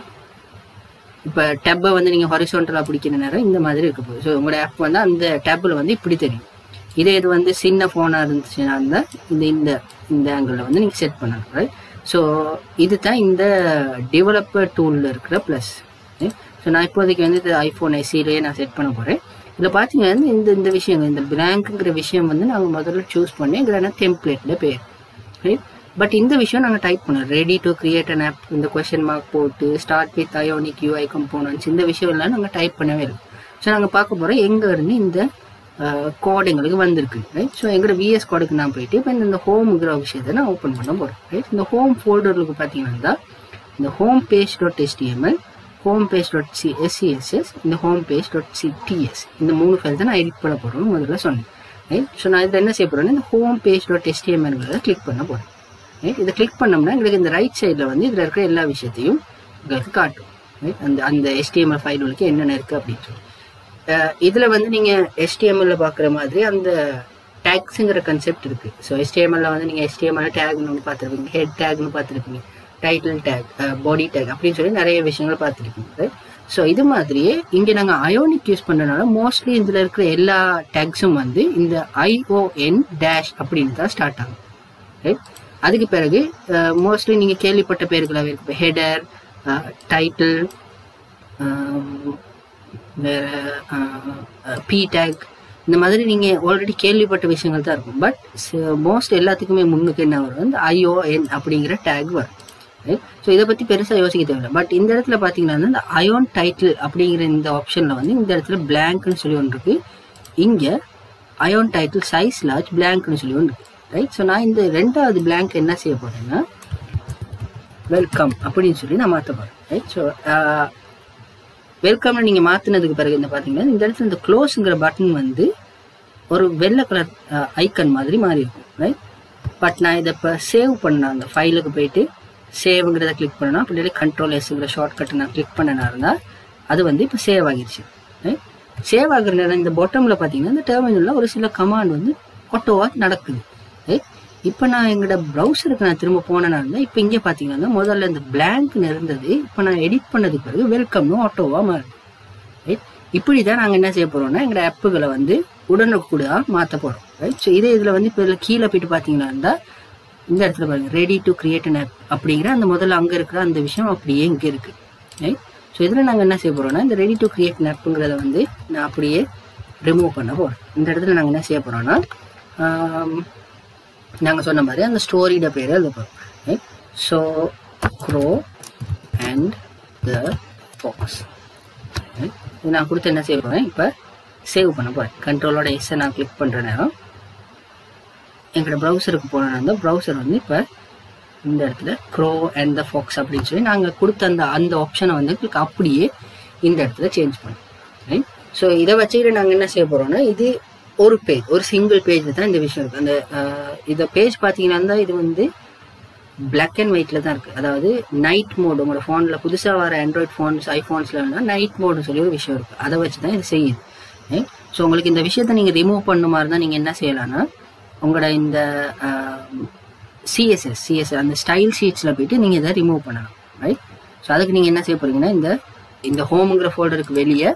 இப்போ டேப்பை வந்து நீங்கள் ஹொரிசோன்டலாக பிடிக்கிற நேரம் இந்த மாதிரி இருக்க போகுது ஸோ உங்களோட ஆப் வந்து அந்த டேப்பில் வந்து இப்படி தெரியும் இதே இது வந்து சின்ன ஃபோனாக இருந்துச்சுன்னா இருந்தால் இந்த இந்த இந்த ஆங்கிளில் வந்து நீங்கள் செட் பண்ணலாம் ரைட் ஸோ இது தான் இந்த டெவலப்பர் டூலில் இருக்கிற ப்ளஸ் ஸோ நான் இப்போதைக்கு வந்து இது ஐஃபோன் எஸ்சிலேயே நான் செட் பண்ண போகிறேன் இதில் பார்த்தீங்கன்னா இந்த இந்த விஷயங்கள் இந்த பிளாங்க்குங்கிற விஷயம் வந்து நாங்கள் முதல்ல சூஸ் பண்ணி இல்லைன்னா டெம்ப்ளேட்டில் பேர் ரைட் பட் இந்த விஷயம் நாங்கள் டைப் பண்ணோம் ready to create an app இந்த கொஷின் மார்க் போட்டு start with Ionic UI components இந்த விஷயம் எல்லாம் நாங்கள் டைப் பண்ணவே இல்லை ஸோ நாங்கள் பார்க்க போகிறோம் எங்கே இருந்து இந்த கோட் எங்களுக்கு வந்திருக்கு ரைட் ஸோ எங்களோட விஎஸ் கோடுக்கு நான் போயிட்டு இப்போ இந்த ஹோம்ங்கிற விஷயத்தை நான் ஓப்பன் பண்ண போகிறேன் ரைட் இந்த ஹோம் ஃபோல்டருக்கு பார்த்தீங்கன்னா இந்த home page dot HTML home page dot C SCSS இந்த home page dot C TS இந்த மூணு ஃபைல் தான் நான் எடிட் பண்ண போகிறோம்னு முதல்ல சொன்னேன் ரைட் ஸோ நான் இதில் என்ன செய்ய போகிறேன்னா இந்த ஹோம் பேஜ் டாட் எஸ்டிஎம்எல்ங்கிறத கிளிக் பண்ண போகிறேன் ரைட் இதை கிளிக் பண்ணோம்னா எங்களுக்கு இந்த ரைட் சைடில் வந்து இதில் இருக்கிற எல்லா விஷயத்தையும் உங்களுக்கு காட்டும் ரைட் அந்த அந்த எஸ்டிஎம்எல் ஃபைல் உங்களுக்கு என்னென்ன இருக்குது அப்படின்னு சொல்லி இதில் வந்து நீங்கள் எஸ்டிஎம்எல்ல பார்க்குற மாதிரி அந்த டேக்ஸுங்கிற கன்செப்ட் இருக்குது ஸோ எஸ்டிஎம்எல்ல வந்து நீங்கள் எஸ்டிஎம்எல் டேக்னு ஒன்று பார்த்துருப்பீங்க ஹெட் டேக்னு பார்த்துருப்பீங்க டைட்டில் டேக் பாடி டேக் அப்படின்னு சொல்லி நிறைய விஷயங்கள் பார்த்துருப்பீங்க ஸோ இது மாதிரியே இங்கே நாங்கள் அயோனிக் யூஸ் பண்ணுறதுனால மோஸ்ட்லி இதில் இருக்கிற எல்லா டேக்ஸும் வந்து இந்த ஐஓஎன் டேஷ் அப்படின்னு தான் ஸ்டார்ட் ஆகும் ரைட் அதுக்கு பிறகு மோஸ்ட்லி நீங்கள் கேள்விப்பட்ட பேர்களாகவே இருக்கு ஹெடர் டைட்டில் வேற பி டேக் இந்த மாதிரி நீங்கள் ஆல்ரெடி கேள்விப்பட்ட விஷயங்கள் தான் இருக்கும் பட் மோஸ்ட் எல்லாத்துக்குமே முன்னுக்கு என்ன வரும் இந்த ஐஓஎன் அப்படிங்கிற டேக் வரும் ஸோ இதை பற்றி பெருசாக யோசிக்க தேவையில்லை பட் இந்த இடத்துல பார்த்தீங்கன்னா இந்த அயோன் டைட்டில் அப்படிங்கிற இந்த ஆப்ஷனில் வந்து இந்த இடத்துல பிளாங்க்னு சொல்லி ஒன்று இருக்கு இங்கே அயோன் டைட்டில் சைஸ் லார்ஜ் பிளாங்க்னு சொல்லி ஒன்று இருக்கு ரைட் ஸோ நான் இந்த ரெண்டாவது பிளாங்க் என்ன செய்ய போகிறேன்னா வெல்கம் அப்படின்னு சொல்லி நான் மாற்ற போகிறேன் ரைட் ஸோ வெல்கம்னு நீங்கள் மாற்றினதுக்கு பிறகு இந்த பார்த்தீங்கன்னா இந்த இடத்துல இந்த க்ளோஸுங்கிற பட்டன் வந்து ஒரு வெள்ளை கலர் ஐக்கன் மாதிரி மாறி இருக்கும் ரைட் பட் நான் இதை இப்போ சேவ் பண்ணேன் அந்த ஃபைலுக்கு போயிட்டு சேவுங்கிறத கிளிக் பண்ணணும் அப்படி கண்ட்ரோல் எஸ்ங்கிற ஷார்ட்கட்டை நான் கிளிக் பண்ணனா இருந்தால் அது வந்து இப்போ சேவ் ஆகிடுச்சு ரைட் சேவ் ஆகுற நேரம் இந்த பாட்டமில் பார்த்தீங்கன்னா இந்த டெர்மினலில் ஒரு சில கமாண்ட் வந்து ஆட்டோவாக நடக்குது ரைட் இப்போ நான் எங்களோட ப்ரௌசருக்கு நான் திரும்ப போனேன்னா இருந்தால் இப்போ இங்கே பார்த்தீங்கன்னா முதல்ல இந்த பிளாங்க்னு இருந்தது இப்போ நான் எடிட் பண்ணதுக்கு பிறகு வெல்கம்னு ஆட்டோவாக மாறுது ரைட் இப்படி தான் நாங்கள் என்ன செய்ய போகிறோம்னா எங்களோட ஆப்புகளை வந்து உடனுக்குடாக மாற்ற போகிறோம் ரைட் ஸோ இதே இதில் வந்து இப்போ இதில் கீழே போயிட்டு பார்த்தீங்கன்னா இருந்தால் இந்த இடத்துல பாருங்க ready to create an app அப்படிங்கிற அந்த முதல்ல அங்கே இருக்கிற அந்த விஷயம் அப்படியே இங்கே இருக்குது ரைட் ஸோ இதில் நாங்கள் என்ன செய்ய போகிறோம்னா இந்த ரெடி டு கிரியேட் அன் ஆப்புங்கிறத வந்து நான் அப்படியே ரிமூவ் பண்ண போகிறோம் இந்த இடத்துல நாங்கள் என்ன செய்ய போகிறோம்னா நாங்கள் சொன்ன மாதிரி அந்த ஸ்டோரியோட பேர் எழுத போகிறோம் so crow and the fox இது நான் கொடுத்து என்ன செய்ய போகிறேன் இப்போ சேவ் பண்ண போகிறேன் கண்ட்ரோலோட எஸ்ஸை நான் கிளிக் பண்ணுற நேரம் எங்களோட ப்ரௌசருக்கு போனோம்னா அந்த ப்ரௌசர் வந்து இப்போ இந்த இடத்துல க்ரோ அண்ட் த ஃபாக்ஸ் அப்படின்னு சொல்லி நாங்கள் கொடுத்த அந்த அந்த ஆப்ஷனை வந்து உங்களுக்கு அப்படியே இந்த இடத்துல சேஞ்ச் பண்ணோம் ரைட் ஸோ இதை வச்சுக்கிட்டு நாங்கள் என்ன செய்ய போகிறோம்னா இது ஒரு பேஜ் ஒரு சிங்கிள் பேஜில் தான் இந்த விஷயம் இருக்குது அந்த அஹ், இந்த பேஜ் பார்த்தீங்கன்னா இது வந்து பிளாக் அண்ட் ஒயிட்ல தான் இருக்குது அதாவது நைட் மோடு உங்களோட ஃபோனில் புதுசாக வர ஆண்ட்ராய்ட் ஃபோன்ஸ் ஐஃபோன்ஸில் நைட் மோடுன்னு சொல்லி ஒரு விஷயம் இருக்குது அதை வச்சு தான் இது செய்யுது ஸோ உங்களுக்கு இந்த விஷயத்தை நீங்கள் ரிமூவ் பண்ண மாதிரி தான் நீங்கள் என்ன செய்யலாம்னா உங்களோட இந்த சிஎஸ்எஸ் சிஎஸ்எஸ் அந்த ஸ்டைல் ஷீட்ஸில் போயிட்டு நீங்கள் இதை ரிமூவ் பண்ணலாம் ரைட் ஸோ அதுக்கு நீங்கள் என்ன செய்ய போறீங்கன்னா இந்த இந்த ஹோமுங்கிற ஃபோல்டருக்கு வெளியே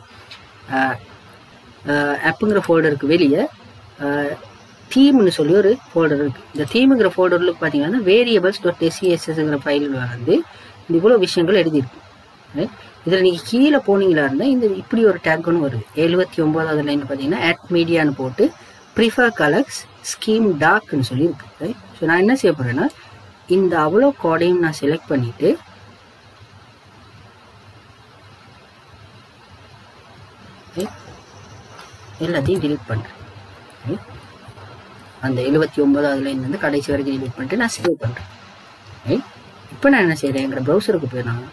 ஆப்புங்கிற ஃபோல்டருக்கு வெளியே தீம்னு சொல்லி ஒரு ஃபோல்டர் இருக்குது இந்த தீமுங்கிற ஃபோல்டரில் பார்த்தீங்கன்னா வேரியபிள்ஸ் டாட் எஸ்சிஎஸ்எஸ்ங்கிற ஃபைலில் வந்து இந்த இவ்வளோ விஷயங்கள் எழுதியிருக்கு ரைட் இதில் நீங்கள் கீழே போனீங்களா இருந்தால் இந்த இப்படி ஒரு டேக் ஒன்று வருது எழுபத்தி ஒம்போதாவது லைன் பார்த்தீங்கன்னா ஆட் மீடியான்னு போட்டு ப்ரிஃபர் கலர்ஸ் ஸ்கீம் டார்க்னு சொல்லி இருக்கு ரைட் ஸோ நான் என்ன செய்ய போகிறேன்னா இந்த அவ்வளோ கோடையும் நான் செலக்ட் பண்ணிவிட்டு எல்லாத்தையும் delete பண்ணுறேன் ரைட் அந்த எழுபத்தி ஒன்பதாவது லைன் வந்து கடைசி வரைக்கும் delete பண்ணிட்டு நான் சேவ் பண்ணுறேன் ரைட் இப்போ நான் என்ன செய்கிறேன் எங்களோட ப்ரௌசருக்கு போயிடலாம்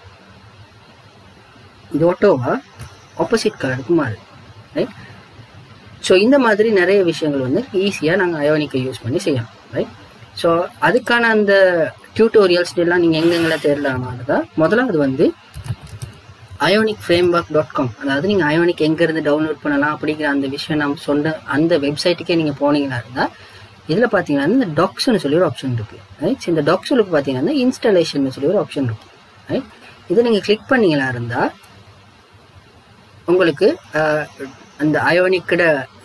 இது ஆட்டோவா ஆப்போசிட் கலருக்கு மாறுது ரைட் ஸோ இந்த மாதிரி நிறைய விஷயங்கள் வந்து ஈஸியாக நாங்கள் அயோனிக்கை யூஸ் பண்ணி செய்யலாம் ரைட் ஸோ அதுக்கான அந்த டியூட்டோரியல்ஸ் எல்லாம் நீங்கள் எங்கெங்கெல்லாம் தேடலாமான்றதா முதலாவது வந்து Ionic framework dot com அதாவது நீங்கள் அயோனிக் எங்கேருந்து டவுன்லோட் பண்ணலாம் அப்படிங்கிற அந்த விஷயம் நம்ம சொன்ன அந்த வெப்சைட்டுக்கே நீங்கள் போனீங்கன்னா இருந்தால் இதில் பார்த்தீங்கன்னா இந்த டாக்ஸ்னு சொல்லி ஒரு ஆப்ஷன் இருக்குது ரைட் இந்த டாக்ஸுக்கு பார்த்தீங்கன்னா இன்ஸ்டாலேஷன் சொல்லி ஒரு ஆப்ஷன் இருக்குது ரைட் இதை நீங்கள் கிளிக் பண்ணீங்களா இருந்தால் உங்களுக்கு அஹ், அந்த அயோனிக்கோட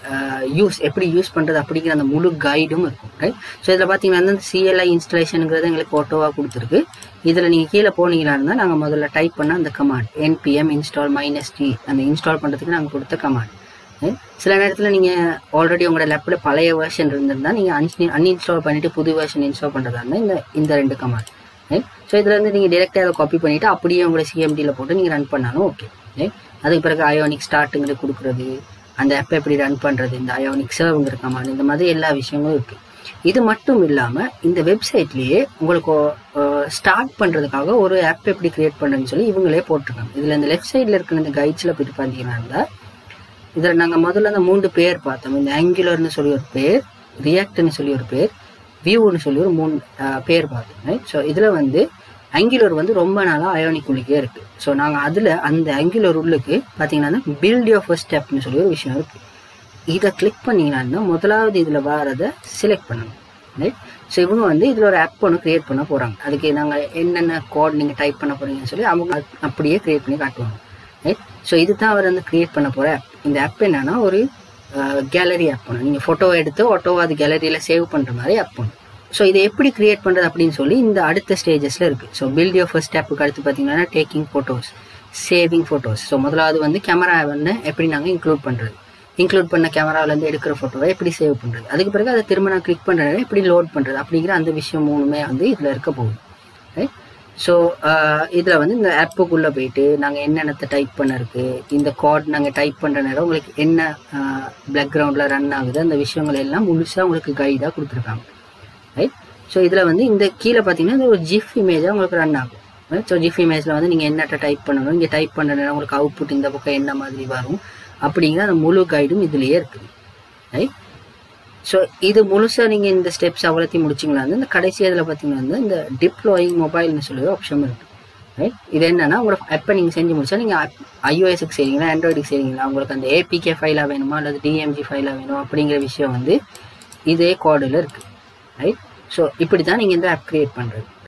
யூஸ் எப்படி யூஸ் பண்ணுறது அப்படிங்கிற அந்த முழு கைடும் இருக்கும் ரைட் ஸோ இதில் பார்த்தீங்கன்னா அந்த சிஎல்ஐ இன்ஸ்டலேஷனுங்கிறது எங்களுக்கு ஃபோட்டோவாக கொடுத்துருக்கு இதில் நீங்கள் கீழே போனீங்களா இருந்தால் நாங்கள் முதல்ல டைப் பண்ண அந்த command NPM install minus D அந்த இன்ஸ்டால் பண்ணுறதுக்கு நாங்கள் கொடுத்த கமாண்ட் சில நேரத்தில் நீங்கள் ஆல்ரெடி உங்களோட லேப்பில் பழைய வெர்ஷன் இருந்திருந்தால் நீங்கள் அன் அன்இன்ஸ்டால் பண்ணிவிட்டு புது வெர்ஷன் இன்ஸ்டால் பண்ணுறதா இருந்தால் இந்த இந்த ரெண்டு கமாண்ட் ரைட் ஸோ இதில் வந்து நீங்கள் டேரெக்டாக அதை காப்பி பண்ணிவிட்டு அப்படியே உங்களோட சிஎம்டியில் போட்டு நீங்கள் ரன் பண்ணாலும் ஓகே ரைட் அதுக்கு பிறகு அயோனிக் ஸ்டார்ட்டுங்கிறது கொடுக்குறது அந்த ஆப்பை எப்படி ரன் பண்ணுறது இந்த அயோனிக் சர்வுங்கிற கமாண்ட் இந்த மாதிரி எல்லா விஷயங்களும் இருக்குது இது மட்டும் இல்லாமல் இந்த வெப்சைட்லேயே உங்களுக்கு ஸ்டார்ட் பண்ணுறதுக்காக ஒரு ஆப் எப்படி கிரியேட் பண்ணுறதுன்னு சொல்லி இவங்களே போட்டிருக்காங்க இதில் இந்த லெஃப்ட் சைடில் இருக்கிற இந்த கைட்ஸில் போயிட்டு பார்த்தீங்கன்னா இருந்தால் இதில் நாங்கள் முதல்ல அந்த மூன்று பேர் பார்த்தோம் இந்த ஆங்குலர்னு சொல்லி ஒரு பேர் ரியாக்ட்னு சொல்லி ஒரு பேர் வியூன்னு சொல்லி ஒரு மூணு அஹ், பேர் பார்த்தோம் ரைட் ஸோ இதில் வந்து ஆங்குலர் வந்து ரொம்ப நாளாக அயோனிக் உள்ளுக்கே இருக்குது ஸோ நாங்கள் அதில் அந்த ஆங்குலர் உள்ளுக்கு பார்த்தீங்கன்னா பில்ட் யோர் ஃபர்ஸ்ட் ஸ்டெப்னு சொல்லி ஒரு விஷயம் இருக்குது இதை கிளிக் பண்ணீங்கன்னா முதலாவது இதில் வரதை செலக்ட் பண்ணணும் ரைட் ஸோ இவங்க வந்து இதில் ஒரு ஆப் ஒன்று க்ரியேட் பண்ண போகிறாங்க அதுக்கு நாங்கள் என்னென்ன கோட் நீங்கள் டைப் பண்ண போகிறீங்கன்னு சொல்லி அவங்க அது அப்படியே க்ரியேட் பண்ணி காட்டுவாங்க ரைட் ஸோ இதுதான் அவர் வந்து க்ரியேட் பண்ண போகிற ஆப் இந்த ஆப் என்னன்னா ஒரு கேலரி ஆப் ஒன்று நீங்கள் ஃபோட்டோ எடுத்து ஆட்டோவை அது கேலரியில் சேவ் பண்ணுற மாதிரி ஆப் ஒன்று ஸோ இதை எப்படி கிரியேட் பண்ணுறது அப்படின்னு சொல்லி இந்த அடுத்த ஸ்டேஜஸில் இருக்குது ஸோ பில்ட் யோர் ஃபர்ஸ்ட் ஆப்புக்கு அடுத்து பார்த்தீங்கன்னா taking photos saving photos so முதலாவது வந்து கேமரா வந்து எப்படி நாங்கள் இன்க்ளூட் பண்ணுறது இன்க்ளூட் பண்ண கேமராவிலேருந்து எடுக்கிற ஃபோட்டோவை எப்படி சேவ் பண்ணுறது அதுக்கு பிறகு அதை திரும்ப நான் கிளிக் பண்ணுறது எப்படி லோட் பண்ணுறது அப்படிங்கிற அந்த விஷயம் மூணுமே வந்து இதில் இருக்க போகுது ரைட் ஸோ இதில் வந்து இந்த ஆப்புக்குள்ளே போயிட்டு நாங்கள் என்னென்னத்தை டைப் பண்ண இருக்கு இந்த கார்ட் நாங்கள் டைப் பண்ணுற நேரம் உங்களுக்கு என்ன பேக்ரவுண்டில் ரன் ஆகுது அந்த விஷயங்கள் எல்லாம் முழுசாக உங்களுக்கு கைடாக கொடுத்துருக்காங்க ரைட் ஸோ இதில் வந்து இந்த கீழே பார்த்தீங்கன்னா இது ஒரு ஜிஃப் இமேஜாக உங்களுக்கு ரன் ஆகும் ரைட் ஸோ ஜிஃப் இமேஜில் வந்து நீங்கள் என்னட்ட டைப் பண்ணணும் இங்கே டைப் பண்ணுற நேரம் உங்களுக்கு அவுட்புட் இந்த பக்கம் என்ன மாதிரி வரும் அப்படிங்கிற அந்த முழு கைடும் இதுலேயே இருக்குது ரைட் ஸோ இது முழுசாக நீங்கள் இந்த ஸ்டெப்ஸ் அவ்வளோத்தையும் முடிச்சிங்களா வந்து இந்த கடைசி இதில் பார்த்தீங்கன்னா வந்து இந்த டிப்ளாயிங் மொபைல்னு சொல்லி ஒரு ஆப்ஷன் இருக்குது ரைட் இது என்னன்னா உங்களோட ஆப்பை நீங்கள் செஞ்சு முடிச்சா நீங்கள் ஐஓஎஸ்க்கு செய்றீங்களா ஆண்ட்ராய்டுக்கு செய்றீங்களா உங்களுக்கு அந்த ஏபிகே ஃபைலாக வேணுமா அல்லது டிஎம்ஜி ஃபைலாக வேணும் அப்படிங்கிற விஷயம் வந்து இதே கோடில் இருக்குது ரைட் ஸோ இப்படி தான் நீங்கள் இந்த ஆப் கிரியேட் பண்ணுறது